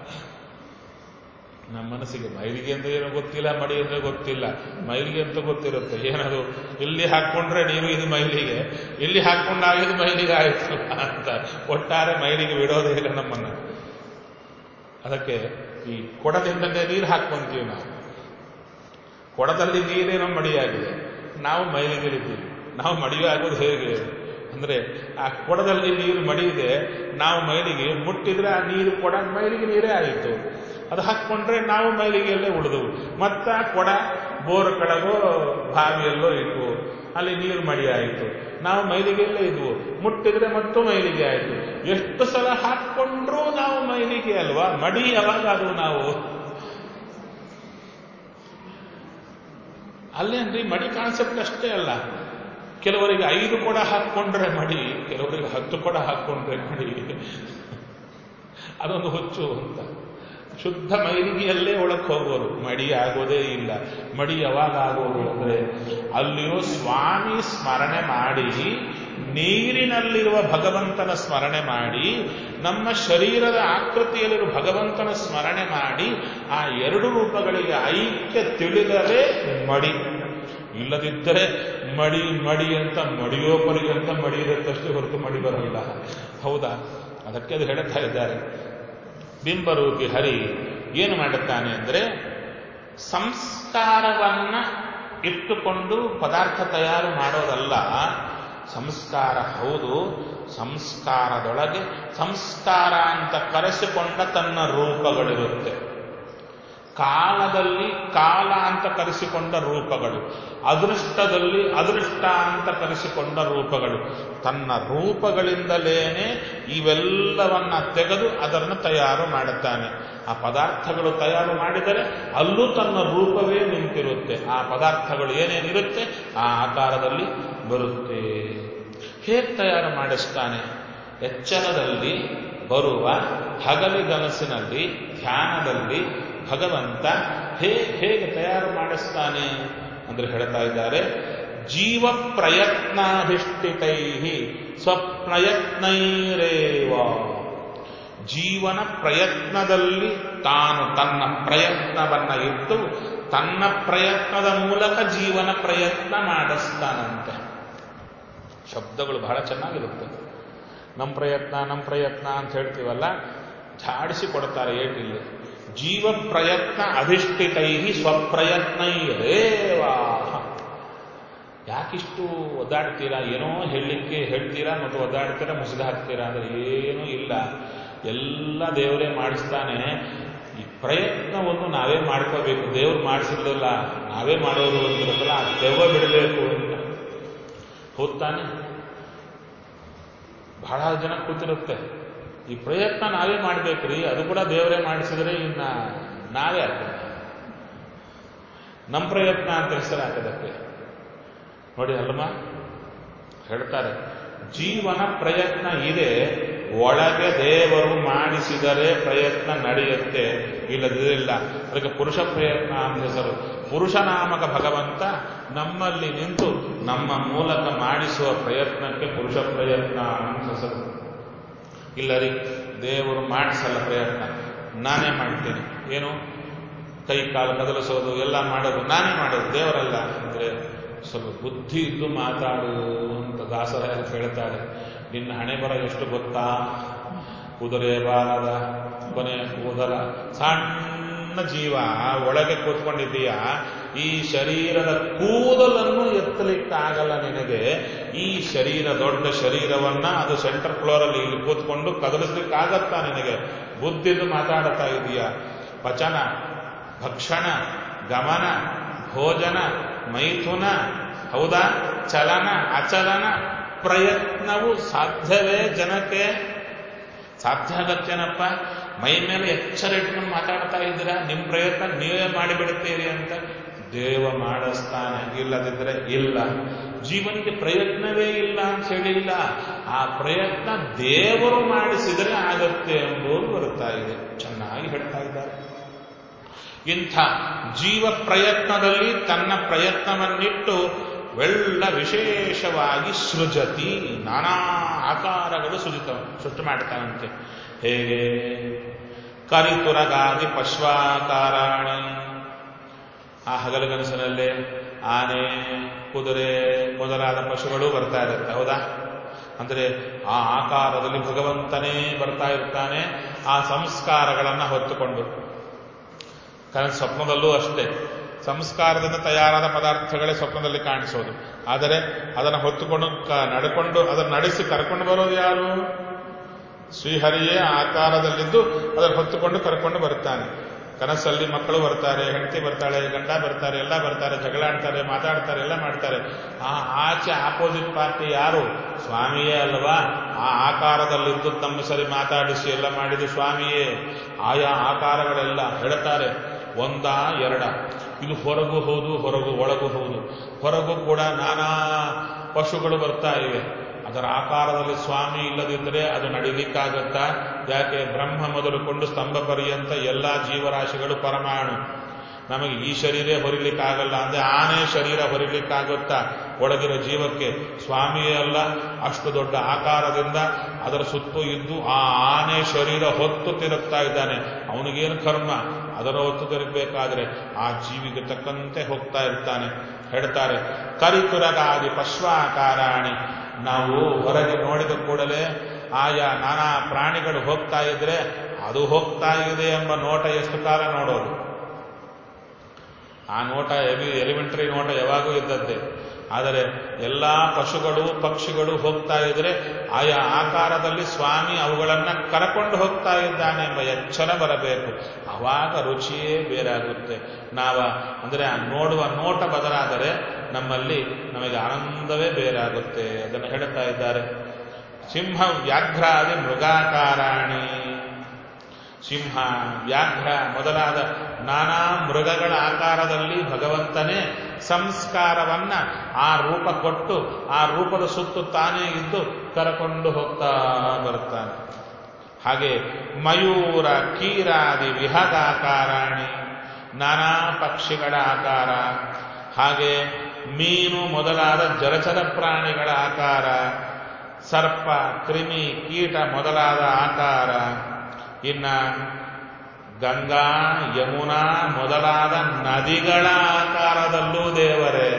ನಮ್ಮ ಮನಸ್ಸಿಗೆ ಮೈಲಿಗೆ ಅಂತ ಏನೋ ಗೊತ್ತಿಲ್ಲ ಮಡಿ ಅಂದ್ರೆ ಗೊತ್ತಿಲ್ಲ ಮೈಲಿಗೆ ಅಂತ ಗೊತ್ತಿರುತ್ತೆ ಏನದು ಇಲ್ಲಿ ಹಾಕೊಂಡ್ರೆ ನೀರು ಇದು ಮೈಲಿಗೆ ಇಲ್ಲಿ ಹಾಕೊಂಡಾಗ ಇದು ಮೈಲಿಗೆ ಆಯ್ತು ಅಂತ ಒಟ್ಟಾರೆ ಮೈಲಿಗೆ ಬಿಡೋದೇ ಇಲ್ಲ ನಮ್ಮನ್ನ ಅದಕ್ಕೆ ಈ ಕೊಡದಿಂದಲೇ ನೀರು ಹಾಕೊಂತೀವಿ ನಾವು ಕೊಡದಲ್ಲಿ ನೀರೇನೋ ಮಡಿಯಾಗಿದೆ ನಾವು ಮೈಲಿಗೆಲಿದ್ದೀವಿ ನಾವು ಮಡಿಯು ಆಗೋದು ಹೇಗೆ ಅಂದ್ರೆ ಆ ಕೊಡದಲ್ಲಿ ನೀರು ಮಡಿಯಿದೆ ನಾವು ಮೈಲಿಗೆ ಮುಟ್ಟಿದ್ರೆ ಆ ನೀರು ಕೊಡ ಮೈಲಿಗೆ ನೀರೇ ಆಯಿತು ಅದು ಹಾಕ್ಕೊಂಡ್ರೆ ನಾವು ಮೈಲಿಗೆಯಲ್ಲೇ ಉಳಿದವು ಮತ್ತ ಕೊಡ ಬೋರ್ ಕೆಳಗೋ ಬಾವಿಯಲ್ಲೋ ಇದ್ವು ಅಲ್ಲಿ ನೀರು ಮಡಿ ಆಯಿತು ನಾವು ಮೈಲಿಗೆಯಲ್ಲೇ ಇದ್ವು ಮುಟ್ಟಿದ್ರೆ ಮತ್ತು ಮೈಲಿಗೆ ಆಯಿತು ಎಷ್ಟು ಸಲ ಹಾಕ್ಕೊಂಡ್ರೂ ನಾವು ಮೈಲಿಗೆ ಅಲ್ವಾ ಮಡಿ ಯಾವಾಗ ಅದು ನಾವು ಅಲ್ಲೇನ್ರಿ ಮಡಿ ಕಾನ್ಸೆಪ್ಟ್ ಅಷ್ಟೇ ಅಲ್ಲ ಕೆಲವರಿಗೆ ಐದು ಕೊಡ ಹಾಕ್ಕೊಂಡ್ರೆ ಮಡಿ ಕೆಲವರಿಗೆ ಹತ್ತು ಕೊಡ ಹಾಕ್ಕೊಂಡ್ರೆ ಮಡಿ ಅದೊಂದು ಹುಚ್ಚು ಅಂತ ಶುದ್ಧ ಮೈಲಿಗೆಯಲ್ಲೇ ಒಳಕ್ಕೆ ಹೋಗೋರು ಮಡಿ ಆಗೋದೇ ಇಲ್ಲ ಮಡಿ ಯಾವಾಗ ಆಗೋದು ಅಂದ್ರೆ ಅಲ್ಲಿಯೂ ಸ್ವಾಮಿ ಸ್ಮರಣೆ ಮಾಡಿ ನೀರಿನಲ್ಲಿರುವ ಭಗವಂತನ ಸ್ಮರಣೆ ಮಾಡಿ ನಮ್ಮ ಶರೀರದ ಆಕೃತಿಯಲ್ಲಿರುವ ಭಗವಂತನ ಸ್ಮರಣೆ ಮಾಡಿ ಆ ಎರಡು ರೂಪಗಳಿಗೆ ಐಕ್ಯ ತಿಳಿದರೆ ಮಡಿ ಇಲ್ಲದಿದ್ದರೆ ಮಡಿ ಮಡಿ ಅಂತ ಮಡಿಯೋ ಪರ್ಯಂತ ಮಡಿ ಇರುತ್ತಷ್ಟೇ ಹೊರತು ಮಡಿ ಬರಲ್ಲ ಹೌದಾ ಅದಕ್ಕೆ ಅದು ಹೇಳ್ತಾ ಇದ್ದಾರೆ ಬಿಂಬರೂಪಿ ಹರಿ ಏನು ಮಾಡುತ್ತಾನೆ ಅಂದರೆ ಸಂಸ್ಕಾರವನ್ನ ಇಟ್ಟುಕೊಂಡು ಪದಾರ್ಥ ತಯಾರು ಮಾಡೋದಲ್ಲ ಸಂಸ್ಕಾರ ಹೌದು ಸಂಸ್ಕಾರದೊಳಗೆ ಸಂಸ್ಕಾರ ಅಂತ ಕರೆಸಿಕೊಂಡ ತನ್ನ ರೂಪಗಳಿರುತ್ತೆ ಕಾಲದಲ್ಲಿ ಕಾಲ ಅಂತ ಕರೆಸಿಕೊಂಡ ರೂಪಗಳು ಅದೃಷ್ಟದಲ್ಲಿ ಅದೃಷ್ಟ ಅಂತ ಕರೆಸಿಕೊಂಡ ರೂಪಗಳು ತನ್ನ ರೂಪಗಳಿಂದಲೇನೆ ಇವೆಲ್ಲವನ್ನ ತೆಗೆದು ಅದನ್ನು ತಯಾರು ಮಾಡುತ್ತಾನೆ ಆ ಪದಾರ್ಥಗಳು ತಯಾರು ಮಾಡಿದರೆ ಅಲ್ಲೂ ತನ್ನ ರೂಪವೇ ನಿಂತಿರುತ್ತೆ ಆ ಪದಾರ್ಥಗಳು ಏನೇನಿರುತ್ತೆ ಆ ಆಕಾರದಲ್ಲಿ ಬರುತ್ತೆ ಹೇಗೆ ತಯಾರು ಮಾಡಿಸ್ತಾನೆ ಎಚ್ಚರದಲ್ಲಿ ಬರುವ ಹಗಲಿಗನಸಿನಲ್ಲಿ ಧ್ಯಾನದಲ್ಲಿ ಭಗವಂತ ಹೇ ಹೇಗೆ ತಯಾರು ಮಾಡಿಸ್ತಾನೆ ಅಂದ್ರೆ ಹೇಳ್ತಾ ಇದ್ದಾರೆ ಜೀವ ಪ್ರಯತ್ನಾಭಿಷ್ಟಿತೈ ಸ್ವಪ್ರಯತ್ನೈರೇವ ಜೀವನ ಪ್ರಯತ್ನದಲ್ಲಿ ತಾನು ತನ್ನ ಪ್ರಯತ್ನವನ್ನ ಇಟ್ಟು ತನ್ನ ಪ್ರಯತ್ನದ ಮೂಲಕ ಜೀವನ ಪ್ರಯತ್ನ ಮಾಡಿಸ್ತಾನಂತೆ ಶಬ್ದಗಳು ಬಹಳ ಚೆನ್ನಾಗಿರುತ್ತೆ ನಮ್ಮ ಪ್ರಯತ್ನ ನಮ್ಮ ಪ್ರಯತ್ನ ಅಂತ ಹೇಳ್ತೀವಲ್ಲ ಝಾಡಿಸಿ ಕೊಡ್ತಾರೆ ಏಟಿಲ್ಲಿ ಜೀವ ಪ್ರಯತ್ನ ಅಧಿಷ್ಠಿತೈ ಸ್ವಪ್ರಯತ್ನೈರೇವಾ ಯಾಕಿಷ್ಟು ಒದ್ದಾಡ್ತೀರಾ ಏನೋ ಹೇಳಲಿಕ್ಕೆ ಹೇಳ್ತೀರಾ ಮತ್ತು ಒದ್ದಾಡ್ತೀರಾ ಮುಸಿದ ಹಾಕ್ತೀರಾ ಅಂದ್ರೆ ಏನೂ ಇಲ್ಲ ಎಲ್ಲ ದೇವರೇ ಮಾಡಿಸ್ತಾನೆ ಈ ಪ್ರಯತ್ನವನ್ನು ನಾವೇ ಮಾಡ್ಕೋಬೇಕು ದೇವ್ರು ಮಾಡಿಸಿದ್ರಲ್ಲ ನಾವೇ ಮಾಡೋದು ಅಂತಿರುತ್ತಲ್ಲ ಆ ದೆವ್ವ ಬಿಡಬೇಕು ಅಂತ ಹೋಗ್ತಾನೆ ಬಹಳ ಜನ ಕೂತಿರುತ್ತೆ ಈ ಪ್ರಯತ್ನ ನಾವೇ ಮಾಡ್ಬೇಕ್ರಿ ಅದು ಕೂಡ ದೇವರೇ ಮಾಡಿಸಿದ್ರೆ ಇನ್ನ ನಾವೇ ಆಗ್ತದೆ ನಮ್ಮ ಪ್ರಯತ್ನ ಅಂತ ಹೆಸರು ಹಾಕೋದಕ್ಕೆ ನೋಡಿ ಅಲ್ಲಮ್ಮ ಹೇಳ್ತಾರೆ ಜೀವನ ಪ್ರಯತ್ನ ಇದೆ ಒಳಗೆ ದೇವರು ಮಾಡಿಸಿದರೆ ಪ್ರಯತ್ನ ನಡೆಯುತ್ತೆ ಇಲ್ಲದಿಲ್ಲ ಅದಕ್ಕೆ ಪುರುಷ ಪ್ರಯತ್ನ ಅಂತ ಹೆಸರು ಪುರುಷನಾಮಕ ಭಗವಂತ ನಮ್ಮಲ್ಲಿ ನಿಂತು ನಮ್ಮ ಮೂಲಕ ಮಾಡಿಸುವ ಪ್ರಯತ್ನಕ್ಕೆ ಪುರುಷ ಪ್ರಯತ್ನ ಅಂತ ಹೆಸರು ಇಲ್ಲ ರೀ ದೇವರು ಮಾಡಿಸಲ್ಲ ಪ್ರಯತ್ನ ನಾನೇ ಮಾಡ್ತೀನಿ ಏನು ಕೈ ಕಾಲು ಕದಲಿಸೋದು ಎಲ್ಲ ಮಾಡೋದು ನಾನೇ ಮಾಡೋದು ದೇವರಲ್ಲ ಅಂದ್ರೆ ಸ್ವಲ್ಪ ಬುದ್ಧಿ ಇದ್ದು ಮಾತಾಡು ಅಂತ ದಾಸರ ಹೇಳ್ತಾರೆ ನಿನ್ನ ಹಣೆ ಬರ ಎಷ್ಟು ಗೊತ್ತಾ ಕುದುರೆ ಬಾಲದ ಕೊನೆ ಕೂದಲ ಸಣ್ಣ ಜೀವ ಒಳಗೆ ಕೂತ್ಕೊಂಡಿದ್ದೀಯ ಈ ಶರೀರದ ಕೂದಲನ್ನು ಎತ್ತಲಿಕ್ಕೆ ಆಗಲ್ಲ ನಿನಗೆ ಈ ಶರೀರ ದೊಡ್ಡ ಶರೀರವನ್ನ ಅದು ಸೆಂಟರ್ ಫ್ಲೋರ್ ಅಲ್ಲಿ ಇಲ್ಲಿ ಕೂತ್ಕೊಂಡು ಕದಲಿಸ್ಲಿಕ್ಕಾಗತ್ತಾ ನಿನಗೆ ಬುದ್ಧಿದು ಮಾತಾಡ್ತಾ ಇದೀಯ ಪಚನ ಭಕ್ಷಣ ಗಮನ ಭೋಜನ ಮೈಥುನ ಹೌದಾ ಚಲನ ಅಚಲನ ಪ್ರಯತ್ನವು ಸಾಧ್ಯವೇ ಜನಕ್ಕೆ ಸಾಧ್ಯ ಆಗತ್ತೇನಪ್ಪ ಮೈ ಮೇಲೆ ಎಚ್ಚರ ಇಟ್ಕೊಂಡು ಮಾತಾಡ್ತಾ ಇದ್ದೀರಾ ನಿಮ್ಮ ಪ್ರಯತ್ನ ನೀವೇ ಮಾಡಿಬಿಡುತ್ತೀರಿ ಅಂತ ದೇವ ಮಾಡಿಸ್ತಾನೆ ಇಲ್ಲದಿದ್ರೆ ಇಲ್ಲ ಜೀವನಿಗೆ ಪ್ರಯತ್ನವೇ ಇಲ್ಲ ಅಂತ ಹೇಳಿಲ್ಲ ಆ ಪ್ರಯತ್ನ ದೇವರು ಮಾಡಿಸಿದರೆ ಆಗತ್ತೆ ಎಂಬುದು ಬರ್ತಾ ಇದೆ ಚೆನ್ನಾಗಿ ಹೇಳ್ತಾ ಇದ್ದಾರೆ ಇಂಥ ಜೀವ ಪ್ರಯತ್ನದಲ್ಲಿ ತನ್ನ ಪ್ರಯತ್ನವನ್ನಿಟ್ಟು ವೆಲ್ಲ ವಿಶೇಷವಾಗಿ ಸೃಜತಿ ನಾನಾ ಆಕಾರಗಳು ಸೃಜಿತ ಸೃಷ್ಟಿ ಮಾಡ್ತಾನಂತೆ ಹೇಗೆ ಕರಿತುರಗಾದಿ ಪಶ್ವಾಕಾರಾಣಿ ಆ ಹಗಲಗನಸಿನಲ್ಲೇ ಆನೆ ಕುದುರೆ ಮೊದಲಾದ ಪಶುಗಳು ಬರ್ತಾ ಇರುತ್ತೆ ಹೌದಾ ಅಂದ್ರೆ ಆ ಆಕಾರದಲ್ಲಿ ಭಗವಂತನೇ ಬರ್ತಾ ಇರ್ತಾನೆ ಆ ಸಂಸ್ಕಾರಗಳನ್ನು ಹೊತ್ತುಕೊಂಡು ಕನಸು ಸ್ವಪ್ನದಲ್ಲೂ ಅಷ್ಟೇ ಸಂಸ್ಕಾರದಿಂದ ತಯಾರಾದ ಪದಾರ್ಥಗಳೇ ಸ್ವಪ್ನದಲ್ಲಿ ಕಾಣಿಸೋದು ಆದರೆ ಅದನ್ನು ಹೊತ್ತುಕೊಂಡು ಕ- ನಡ್ಕೊಂಡು ಅದನ್ನು ನಡೆಸಿ ಕರ್ಕೊಂಡು ಬರೋದು ಯಾರು ಶ್ರೀಹರಿಯೇ ಆಕಾರದಲ್ಲಿದ್ದು ಅದನ್ನು ಹೊತ್ತುಕೊಂಡು ಕರ್ಕೊಂಡು ಬರ್ತಾನೆ ಕನಸಲ್ಲಿ ಮಕ್ಕಳು ಬರ್ತಾರೆ ಹೆಂಡತಿ ಬರ್ತಾಳೆ ಗಂಡ ಬರ್ತಾರೆ ಎಲ್ಲ ಬರ್ತಾರೆ ಜಗಳ ಆಡ್ತಾರೆ ಮಾತಾಡ್ತಾರೆ ಎಲ್ಲ ಮಾಡ್ತಾರೆ ಆ ಆಚೆ ಆಪೋಸಿಟ್ ಪಾರ್ಟಿ ಯಾರು ಸ್ವಾಮಿಯೇ ಅಲ್ವಾ ಆ ಆಕಾರದಲ್ಲಿದ್ದು ತಮ್ಮ ಸರಿ ಮಾತಾಡಿಸಿ ಎಲ್ಲ ಮಾಡಿದ ಸ್ವಾಮಿಯೇ ಆಯಾ ಆಕಾರಗಳೆಲ್ಲ ಹೇಳ್ತಾರೆ ಒಂದ ಎರಡ ಇದು ಹೊರಗು ಹೌದು ಹೊರಗು ಒಳಗು ಹೌದು ಹೊರಗು ಕೂಡ ನಾನಾ ಪಶುಗಳು ಬರ್ತಾ ಇವೆ ಅದರ ಆಕಾರದಲ್ಲಿ ಸ್ವಾಮಿ ಇಲ್ಲದಿದ್ದರೆ ಅದು ನಡಿಲಿಕ್ಕಾಗತ್ತಾ ಯಾಕೆ ಬ್ರಹ್ಮ ಮೊದಲುಕೊಂಡು ಸ್ತಂಭ ಪರ್ಯಂತ ಎಲ್ಲ ಜೀವರಾಶಿಗಳು ಪರಮಾಣು ನಮಗೆ ಈ ಶರೀರ ಹೊರಿಲಿಕ್ಕಾಗಲ್ಲ ಅಂದ್ರೆ ಆನೆ ಶರೀರ ಹೊರಿಲಿಕ್ಕಾಗುತ್ತಾ ಒಳಗಿರೋ ಜೀವಕ್ಕೆ ಸ್ವಾಮಿಯೇ ಅಲ್ಲ ಅಷ್ಟು ದೊಡ್ಡ ಆಕಾರದಿಂದ ಅದರ ಸುತ್ತು ಇದ್ದು ಆ ಆನೆ ಶರೀರ ಹೊತ್ತು ತಿರುಗ್ತಾ ಇದ್ದಾನೆ ಅವನಿಗೇನು ಕರ್ಮ ಅದರ ಹೊತ್ತು ತಿರುಗಬೇಕಾದ್ರೆ ಆ ಜೀವಿಗೆ ತಕ್ಕಂತೆ ಹೋಗ್ತಾ ಇರ್ತಾನೆ ಹೇಳ್ತಾರೆ ಕರಿತುರಗಾದಿ ಪಶ್ವಾಕಾರಾಣಿ ನಾವು ಹೊರಗೆ ನೋಡಿದ ಕೂಡಲೇ ಆಯಾ ನಾನಾ ಪ್ರಾಣಿಗಳು ಹೋಗ್ತಾ ಇದ್ರೆ ಅದು ಹೋಗ್ತಾ ಇದೆ ಎಂಬ ನೋಟ ಎಷ್ಟು ಕಾಲ ನೋಡೋದು ಆ ನೋಟ ಎಲಿ ಎಲಿಮೆಂಟರಿ ನೋಟ ಯಾವಾಗೂ ಇದ್ದದ್ದೇ ಆದರೆ ಎಲ್ಲ ಪಶುಗಳು ಪಕ್ಷಿಗಳು ಹೋಗ್ತಾ ಇದ್ರೆ ಆಯಾ ಆಕಾರದಲ್ಲಿ ಸ್ವಾಮಿ ಅವುಗಳನ್ನ ಕರಕೊಂಡು ಹೋಗ್ತಾ ಇದ್ದಾನೆ ಎಂಬ ಎಚ್ಚರ ಬರಬೇಕು ಆವಾಗ ರುಚಿಯೇ ಬೇರಾಗುತ್ತೆ ನಾವ ಅಂದ್ರೆ ಆ ನೋಡುವ ನೋಟ ಬದಲಾದರೆ ನಮ್ಮಲ್ಲಿ ನಮಗೆ ಆನಂದವೇ ಬೇರಾಗುತ್ತೆ ಅದನ್ನು ಹೇಳುತ್ತಾ ಇದ್ದಾರೆ ಸಿಂಹ ವ್ಯಾಘ್ರಾದಿ ಮೃಗಾಕಾರಾಣಿ ಸಿಂಹ ವ್ಯಾಘ್ರ ಮೊದಲಾದ ನಾನಾ ಮೃಗಗಳ ಆಕಾರದಲ್ಲಿ ಭಗವಂತನೇ ಸಂಸ್ಕಾರವನ್ನ ಆ ರೂಪ ಕೊಟ್ಟು ಆ ರೂಪದ ಸುತ್ತು ತಾನೇ ಇದ್ದು ಕರಕೊಂಡು ಹೋಗ್ತಾ ಬರ್ತಾನೆ ಹಾಗೆ ಮಯೂರ ಕೀರಾದಿ ವಿಹಗಾಕಾರಾಣಿ ನಾನಾ ಪಕ್ಷಿಗಳ ಆಕಾರ ಹಾಗೆ ಮೀನು ಮೊದಲಾದ ಜಲಚರ ಪ್ರಾಣಿಗಳ ಆಕಾರ ಸರ್ಪ ಕ್ರಿಮಿ ಕೀಟ ಮೊದಲಾದ ಆಕಾರ ಇನ್ನ ಗಂಗಾ ಯಮುನಾ ಮೊದಲಾದ ನದಿಗಳ ಆಕಾರದಲ್ಲೂ ದೇವರೇ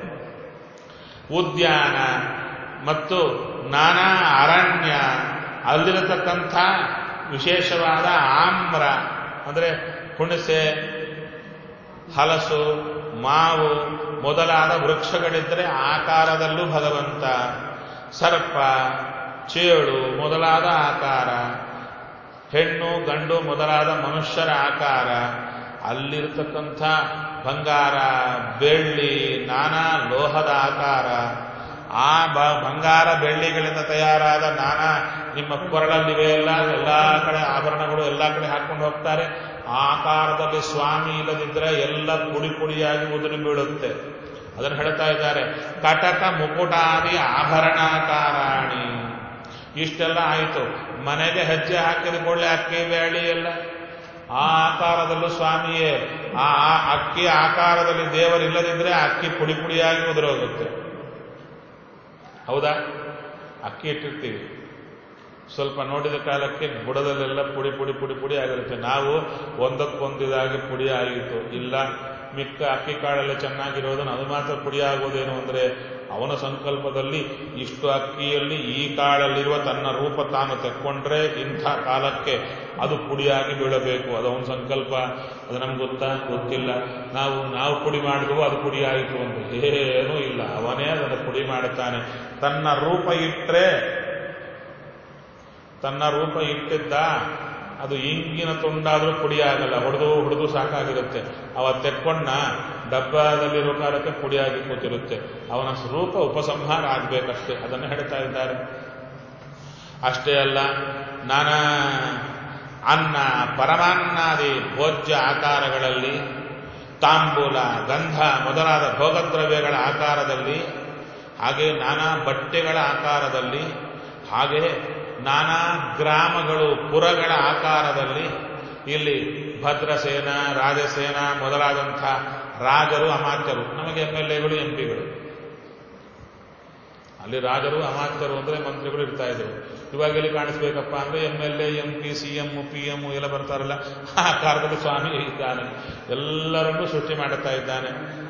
ಉದ್ಯಾನ ಮತ್ತು ನಾನಾ ಅರಣ್ಯ ಅಲ್ಲಿರತಕ್ಕಂಥ ವಿಶೇಷವಾದ ಆಮ್ರ ಅಂದರೆ ಹುಣಸೆ ಹಲಸು ಮಾವು ಮೊದಲಾದ ವೃಕ್ಷಗಳಿದ್ದರೆ ಆಕಾರದಲ್ಲೂ ಭಗವಂತ ಸರ್ಪ ಚೇಳು ಮೊದಲಾದ ಆಕಾರ ಹೆಣ್ಣು ಗಂಡು ಮೊದಲಾದ ಮನುಷ್ಯರ ಆಕಾರ ಅಲ್ಲಿರ್ತಕ್ಕಂಥ ಬಂಗಾರ ಬೆಳ್ಳಿ ನಾನಾ ಲೋಹದ ಆಕಾರ ಆ ಬ ಬಂಗಾರ ಬೆಳ್ಳಿಗಳಿಂದ ತಯಾರಾದ ನಾನಾ ನಿಮ್ಮ ಕೊರಳಲ್ಲಿವೆ ಎಲ್ಲ ಎಲ್ಲ ಕಡೆ ಆಭರಣಗಳು ಎಲ್ಲ ಕಡೆ ಹಾಕೊಂಡು ಹೋಗ್ತಾರೆ ಆ ಆಕಾರದಲ್ಲಿ ಸ್ವಾಮಿ ಇಲ್ಲದಿದ್ದರೆ ಎಲ್ಲ ಪುಡಿ ಪುಡಿಯಾಗಿ ಉದುರಿ ಬೀಳುತ್ತೆ ಅದನ್ನು ಹೇಳ್ತಾ ಇದ್ದಾರೆ ಕಟಕ ಮುಕುಟಾದಿ ಆಭರಣಾಕಾರಾಣಿ ಇಷ್ಟೆಲ್ಲ ಆಯಿತು ಮನೆಗೆ ಹೆಜ್ಜೆ ಹಾಕಿದ ಕೂಡಲೇ ಅಕ್ಕಿ ಬೇಳಿ ಎಲ್ಲ ಆ ಆಕಾರದಲ್ಲೂ ಸ್ವಾಮಿಯೇ ಆ ಆ ಅಕ್ಕಿ ಆಕಾರದಲ್ಲಿ ದೇವರಿಲ್ಲದಿದ್ರೆ ಅಕ್ಕಿ ಪುಡಿ ಪುಡಿಯಾಗಿ ಉದುರೋಗುತ್ತೆ ಹೌದಾ ಅಕ್ಕಿ ಇಟ್ಟಿರ್ತೀವಿ ಸ್ವಲ್ಪ ನೋಡಿದ ಕಾಲಕ್ಕೆ ಬುಡದಲ್ಲೆಲ್ಲ ಪುಡಿ ಪುಡಿ ಪುಡಿ ಪುಡಿ ಆಗಿರುತ್ತೆ ನಾವು ಒಂದಕ್ಕೊಂದಿದಾಗಿ ಪುಡಿ ಆಗಿತ್ತು ಇಲ್ಲ ಮಿಕ್ಕ ಅಕ್ಕಿ ಕಾಳೆಲ್ಲ ಚೆನ್ನಾಗಿರೋದನ್ನು ಅದು ಮಾತ್ರ ಪುಡಿ ಆಗೋದೇನು ಅಂದರೆ ಅವನ ಸಂಕಲ್ಪದಲ್ಲಿ ಇಷ್ಟು ಅಕ್ಕಿಯಲ್ಲಿ ಈ ಕಾಳಲ್ಲಿರುವ ತನ್ನ ರೂಪ ತಾನು ತೆಕ್ಕೊಂಡ್ರೆ ಇಂಥ ಕಾಲಕ್ಕೆ ಅದು ಪುಡಿಯಾಗಿ ಬೀಳಬೇಕು ಅದು ಅವನ ಸಂಕಲ್ಪ ಅದು ನಮ್ಗೆ ಗೊತ್ತಾ ಗೊತ್ತಿಲ್ಲ ನಾವು ನಾವು ಪುಡಿ ಮಾಡಿದ್ವು ಅದು ಪುಡಿ ಆಯಿತು ಅಂತ ಏನೂ ಇಲ್ಲ ಅವನೇ ಅದನ್ನು ಪುಡಿ ಮಾಡುತ್ತಾನೆ ತನ್ನ ರೂಪ ಇಟ್ಟರೆ ತನ್ನ ರೂಪ ಇಟ್ಟಿದ್ದ ಅದು ಇಂಗಿನ ತುಂಡಾದ್ರೂ ಪುಡಿ ಆಗಲ್ಲ ಹೊಡೆದು ಹೊಡೆದು ಸಾಕಾಗಿರುತ್ತೆ ಅವ ತೆಕ್ಕೊಂಡ ಡಬ್ಬದಲ್ಲಿರೋ ಕಾಲಕ್ಕೆ ಪುಡಿಯಾಗಿ ಕೂತಿರುತ್ತೆ ಅವನ ರೂಪ ಉಪಸಂಹಾರ ಆಗ್ಬೇಕಷ್ಟೇ ಅದನ್ನು ಹೇಳ್ತಾ ಇದ್ದಾರೆ ಅಷ್ಟೇ ಅಲ್ಲ ನಾನಾ ಅನ್ನ ಪರಮಾನ್ನಾದಿ ಭೋಜ್ಯ ಆಕಾರಗಳಲ್ಲಿ ತಾಂಬೂಲ ಗಂಧ ಮೊದಲಾದ ಭೋಗದ್ರವ್ಯಗಳ ಆಕಾರದಲ್ಲಿ ಹಾಗೆ ನಾನಾ ಬಟ್ಟೆಗಳ ಆಕಾರದಲ್ಲಿ ಹಾಗೆ ನಾನಾ ಗ್ರಾಮಗಳು ಪುರಗಳ ಆಕಾರದಲ್ಲಿ ಇಲ್ಲಿ ಭದ್ರಸೇನ ರಾಜಸೇನ ಮೊದಲಾದಂಥ ರಾಜರು ಅಮಾತ್ಯರು ನಮಗೆ ಎಂ ಎಲ್ ಎಗಳು ಎಂ ಪಿಗಳು ಅಲ್ಲಿ ರಾಜರು ಅಮಾತ್ಯರು ಅಂದ್ರೆ ಮಂತ್ರಿಗಳು ಇರ್ತಾ ಇದ್ರು ಇವಾಗ ಎಲ್ಲಿ ಕಾಣಿಸ್ಬೇಕಪ್ಪ ಅಂದ್ರೆ M L A M P C M P M ಎಲ್ಲ ಬರ್ತಾರಲ್ಲ ಆ ಕಾಲದಲ್ಲಿ ಸ್ವಾಮಿ ಇದ್ದಾನೆ ಎಲ್ಲರನ್ನೂ ಸೃಷ್ಟಿ ಮಾಡುತ್ತಾ ಇದ್ದಾನೆ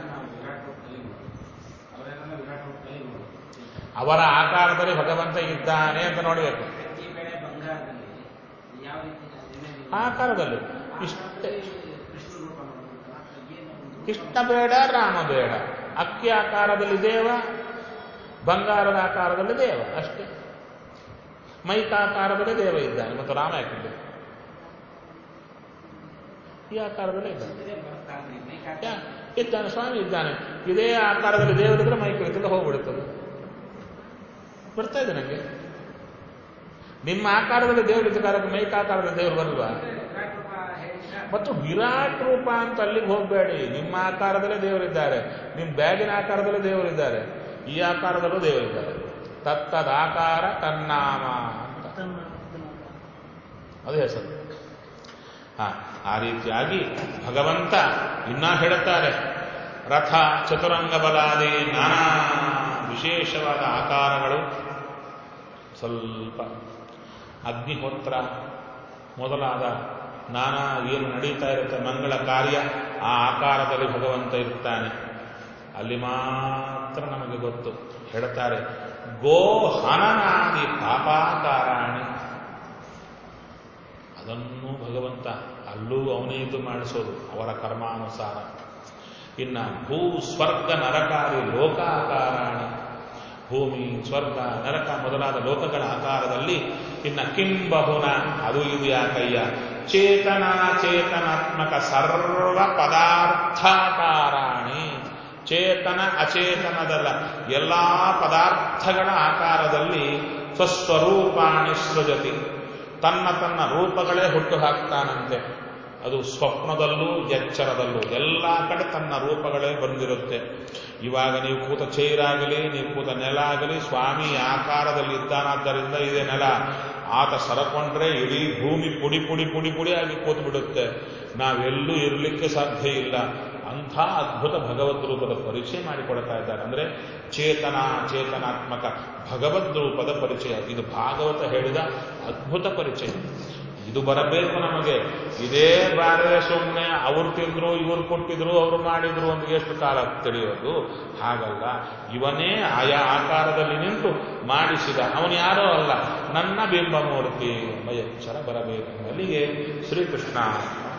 ಅವರ ಆಕಾರದಲ್ಲಿ ಭಗವಂತ ಇದ್ದಾನೆ ಅಂತ ನೋಡಬೇಕು ಆಕಾರದಲ್ಲಿ ಇಷ್ಟೇ ಕೃಷ್ಣ ಬೇಡ ರಾಮ ಬೇಡ ಅಕ್ಕಿ ಆಕಾರದಲ್ಲಿ ದೇವ ಬಂಗಾರದ ಆಕಾರದಲ್ಲಿ ದೇವ ಅಷ್ಟೇ ಮೈಕಾಕಾರದಲ್ಲಿ ದೇವ ಇದ್ದಾನೆ ಮತ್ತು ರಾಮ ಯಾಕಿಲ್ಲ ಈ ಆಕಾರದಲ್ಲೇ ಇದ್ದಾನೆ ಯಾ- ಇದ್ದಾನೆ ಸ್ವಾಮಿ ಇದ್ದಾನೆ ಇದೇ ಆಕಾರದಲ್ಲಿ ದೇವರಿದ್ರೆ ಮೈ ಕಳಿತಲ್ಲ ಹೋಗ್ಬಿಡುತ್ತದೆ ಬರ್ತಾ ಇದೆ ನನಗೆ ನಿಮ್ಮ ಆಕಾರದಲ್ಲಿ ದೇವರಿದ್ದ ಕಾಲಕ್ಕೆ ಮೈಕ್ ಆಕಾರದಲ್ಲಿ ದೇವರು ಬರಲ್ವಾ ಮತ್ತು ವಿರಾಟ್ ರೂಪ ಅಂತ ಅಲ್ಲಿಗೆ ಹೋಗಬೇಡಿ ನಿಮ್ಮ ಆಕಾರದಲ್ಲೇ ದೇವರಿದ್ದಾರೆ ನಿಮ್ಮ ಬ್ಯಾಗಿನ ಆಕಾರದಲ್ಲೇ ದೇವರಿದ್ದಾರೆ ಈ ಆಕಾರದಲ್ಲೂ ದೇವರಿದ್ದಾರೆ ತತ್ತದ ಆಕಾರ ತನ್ನಾಮ ಅಂತ ಅದು ಹೆಸರು ಹಾ ಆ ರೀತಿಯಾಗಿ ಭಗವಂತ ಇನ್ನ ಹೇಳುತ್ತಾರೆ ರಥ ಚತುರಂಗ ಬಲಾದಿ ನಾನಾ ವಿಶೇಷವಾದ ಆಕಾರಗಳು ಸ್ವಲ್ಪ ಅಗ್ನಿಹೋತ್ರ ಮೊದಲಾದ ನಾನಾ ಏನು ನಡೀತಾ ಇರುತ್ತೆ ಮಂಗಳ ಕಾರ್ಯ ಆ ಆಕಾರದಲ್ಲಿ ಭಗವಂತ ಇರ್ತಾನೆ ಅಲ್ಲಿ ಮಾತ್ರ ನಮಗೆ ಗೊತ್ತು ಹೇಳ್ತಾರೆ ಗೋ ಹನನಾದಿ ಪಾಪಾಕಾರಾಣಿ ಅದನ್ನು ಭಗವಂತ ಅಲ್ಲೂ ಅವನೇ ಇದು ಮಾಡಿಸೋದು ಅವರ ಕರ್ಮಾನುಸಾರ ಇನ್ನ ಭೂ ಸ್ವರ್ಗ ನರಕಾದಿ ಲೋಕಾಕಾರಾಣಿ ಭೂಮಿ ಸ್ವರ್ಗ ನರಕ ಮೊದಲಾದ ಲೋಕಗಳ ಆಕಾರದಲ್ಲಿ ಇನ್ನ ಕಿಂಬಹುನ ಅದು ಇದು ಯಾಕಯ್ಯ ಚೇತನ ಚೇತನಾತ್ಮಕ ಸರ್ವ ಪದಾರ್ಥಾಕಾರಾಣಿ ಚೇತನ ಅಚೇತನದಲ್ಲ ಎಲ್ಲಾ ಪದಾರ್ಥಗಳ ಆಕಾರದಲ್ಲಿ ಸ್ವಸ್ವರೂಪಾಣಿ ಸೃಜತಿ ತನ್ನ ತನ್ನ ರೂಪಗಳೇ ಹುಟ್ಟು ಹಾಕ್ತಾನಂತೆ ಅದು ಸ್ವಪ್ನದಲ್ಲೂ ಎಚ್ಚರದಲ್ಲೂ ಎಲ್ಲ ಕಡೆ ತನ್ನ ರೂಪಗಳೇ ಬಂದಿರುತ್ತೆ ಇವಾಗ ನೀವು ಕೂತ ಚೈರಾಗಲಿ ನೀವು ಕೂತ ನೆಲ ಆಗಲಿ ಸ್ವಾಮಿ ಆಕಾರದಲ್ಲಿ ಇದ್ದಾನಾದ್ದರಿಂದ ಇದೆ ನೆಲ ಆತ ಸರಕೊಂಡ್ರೆ ಇಡೀ ಭೂಮಿ ಪುಡಿ ಪುಡಿ ಪುಡಿ ಪುಡಿ ಆಗಿ ಕೂತು ಬಿಡುತ್ತೆ ನಾವೆಲ್ಲೂ ಇರಲಿಕ್ಕೆ ಸಾಧ್ಯ ಇಲ್ಲ ಅಂಥ ಅದ್ಭುತ ಭಗವದ್ ರೂಪದ ಪರಿಚಯ ಮಾಡಿಕೊಡ್ತಾ ಇದ್ದಾರೆ ಅಂದ್ರೆ ಚೇತನ ಚೇತನಾತ್ಮಕ ಭಗವದ್ ರೂಪದ ಪರಿಚಯ ಇದು ಭಾಗವತ ಹೇಳಿದ ಅದ್ಭುತ ಪರಿಚಯ ಇದು ಬರಬೇಕು ನಮಗೆ ಇದೇ ಬಾರದೆ ಸುಮ್ಮನೆ ಅವ್ರು ತಿಂದ್ರು ಇವ್ರು ಕೊಟ್ಟಿದ್ರು ಅವ್ರು ಮಾಡಿದ್ರು ಒಂದು ಎಷ್ಟು ಕಾಲ ತಿಳಿಯೋದು ಹಾಗಲ್ಲ ಇವನೇ ಆಯಾ ಆಕಾರದಲ್ಲಿ ನಿಂತು ಮಾಡಿಸಿದ ಅವನು ಯಾರೋ ಅಲ್ಲ ನನ್ನ ಬಿಂಬಮೂರ್ತಿ ಎಂಬ ಎಚ್ಚರ ಬರಬೇಕು ಅಲ್ಲಿಗೆ ಶ್ರೀಕೃಷ್ಣ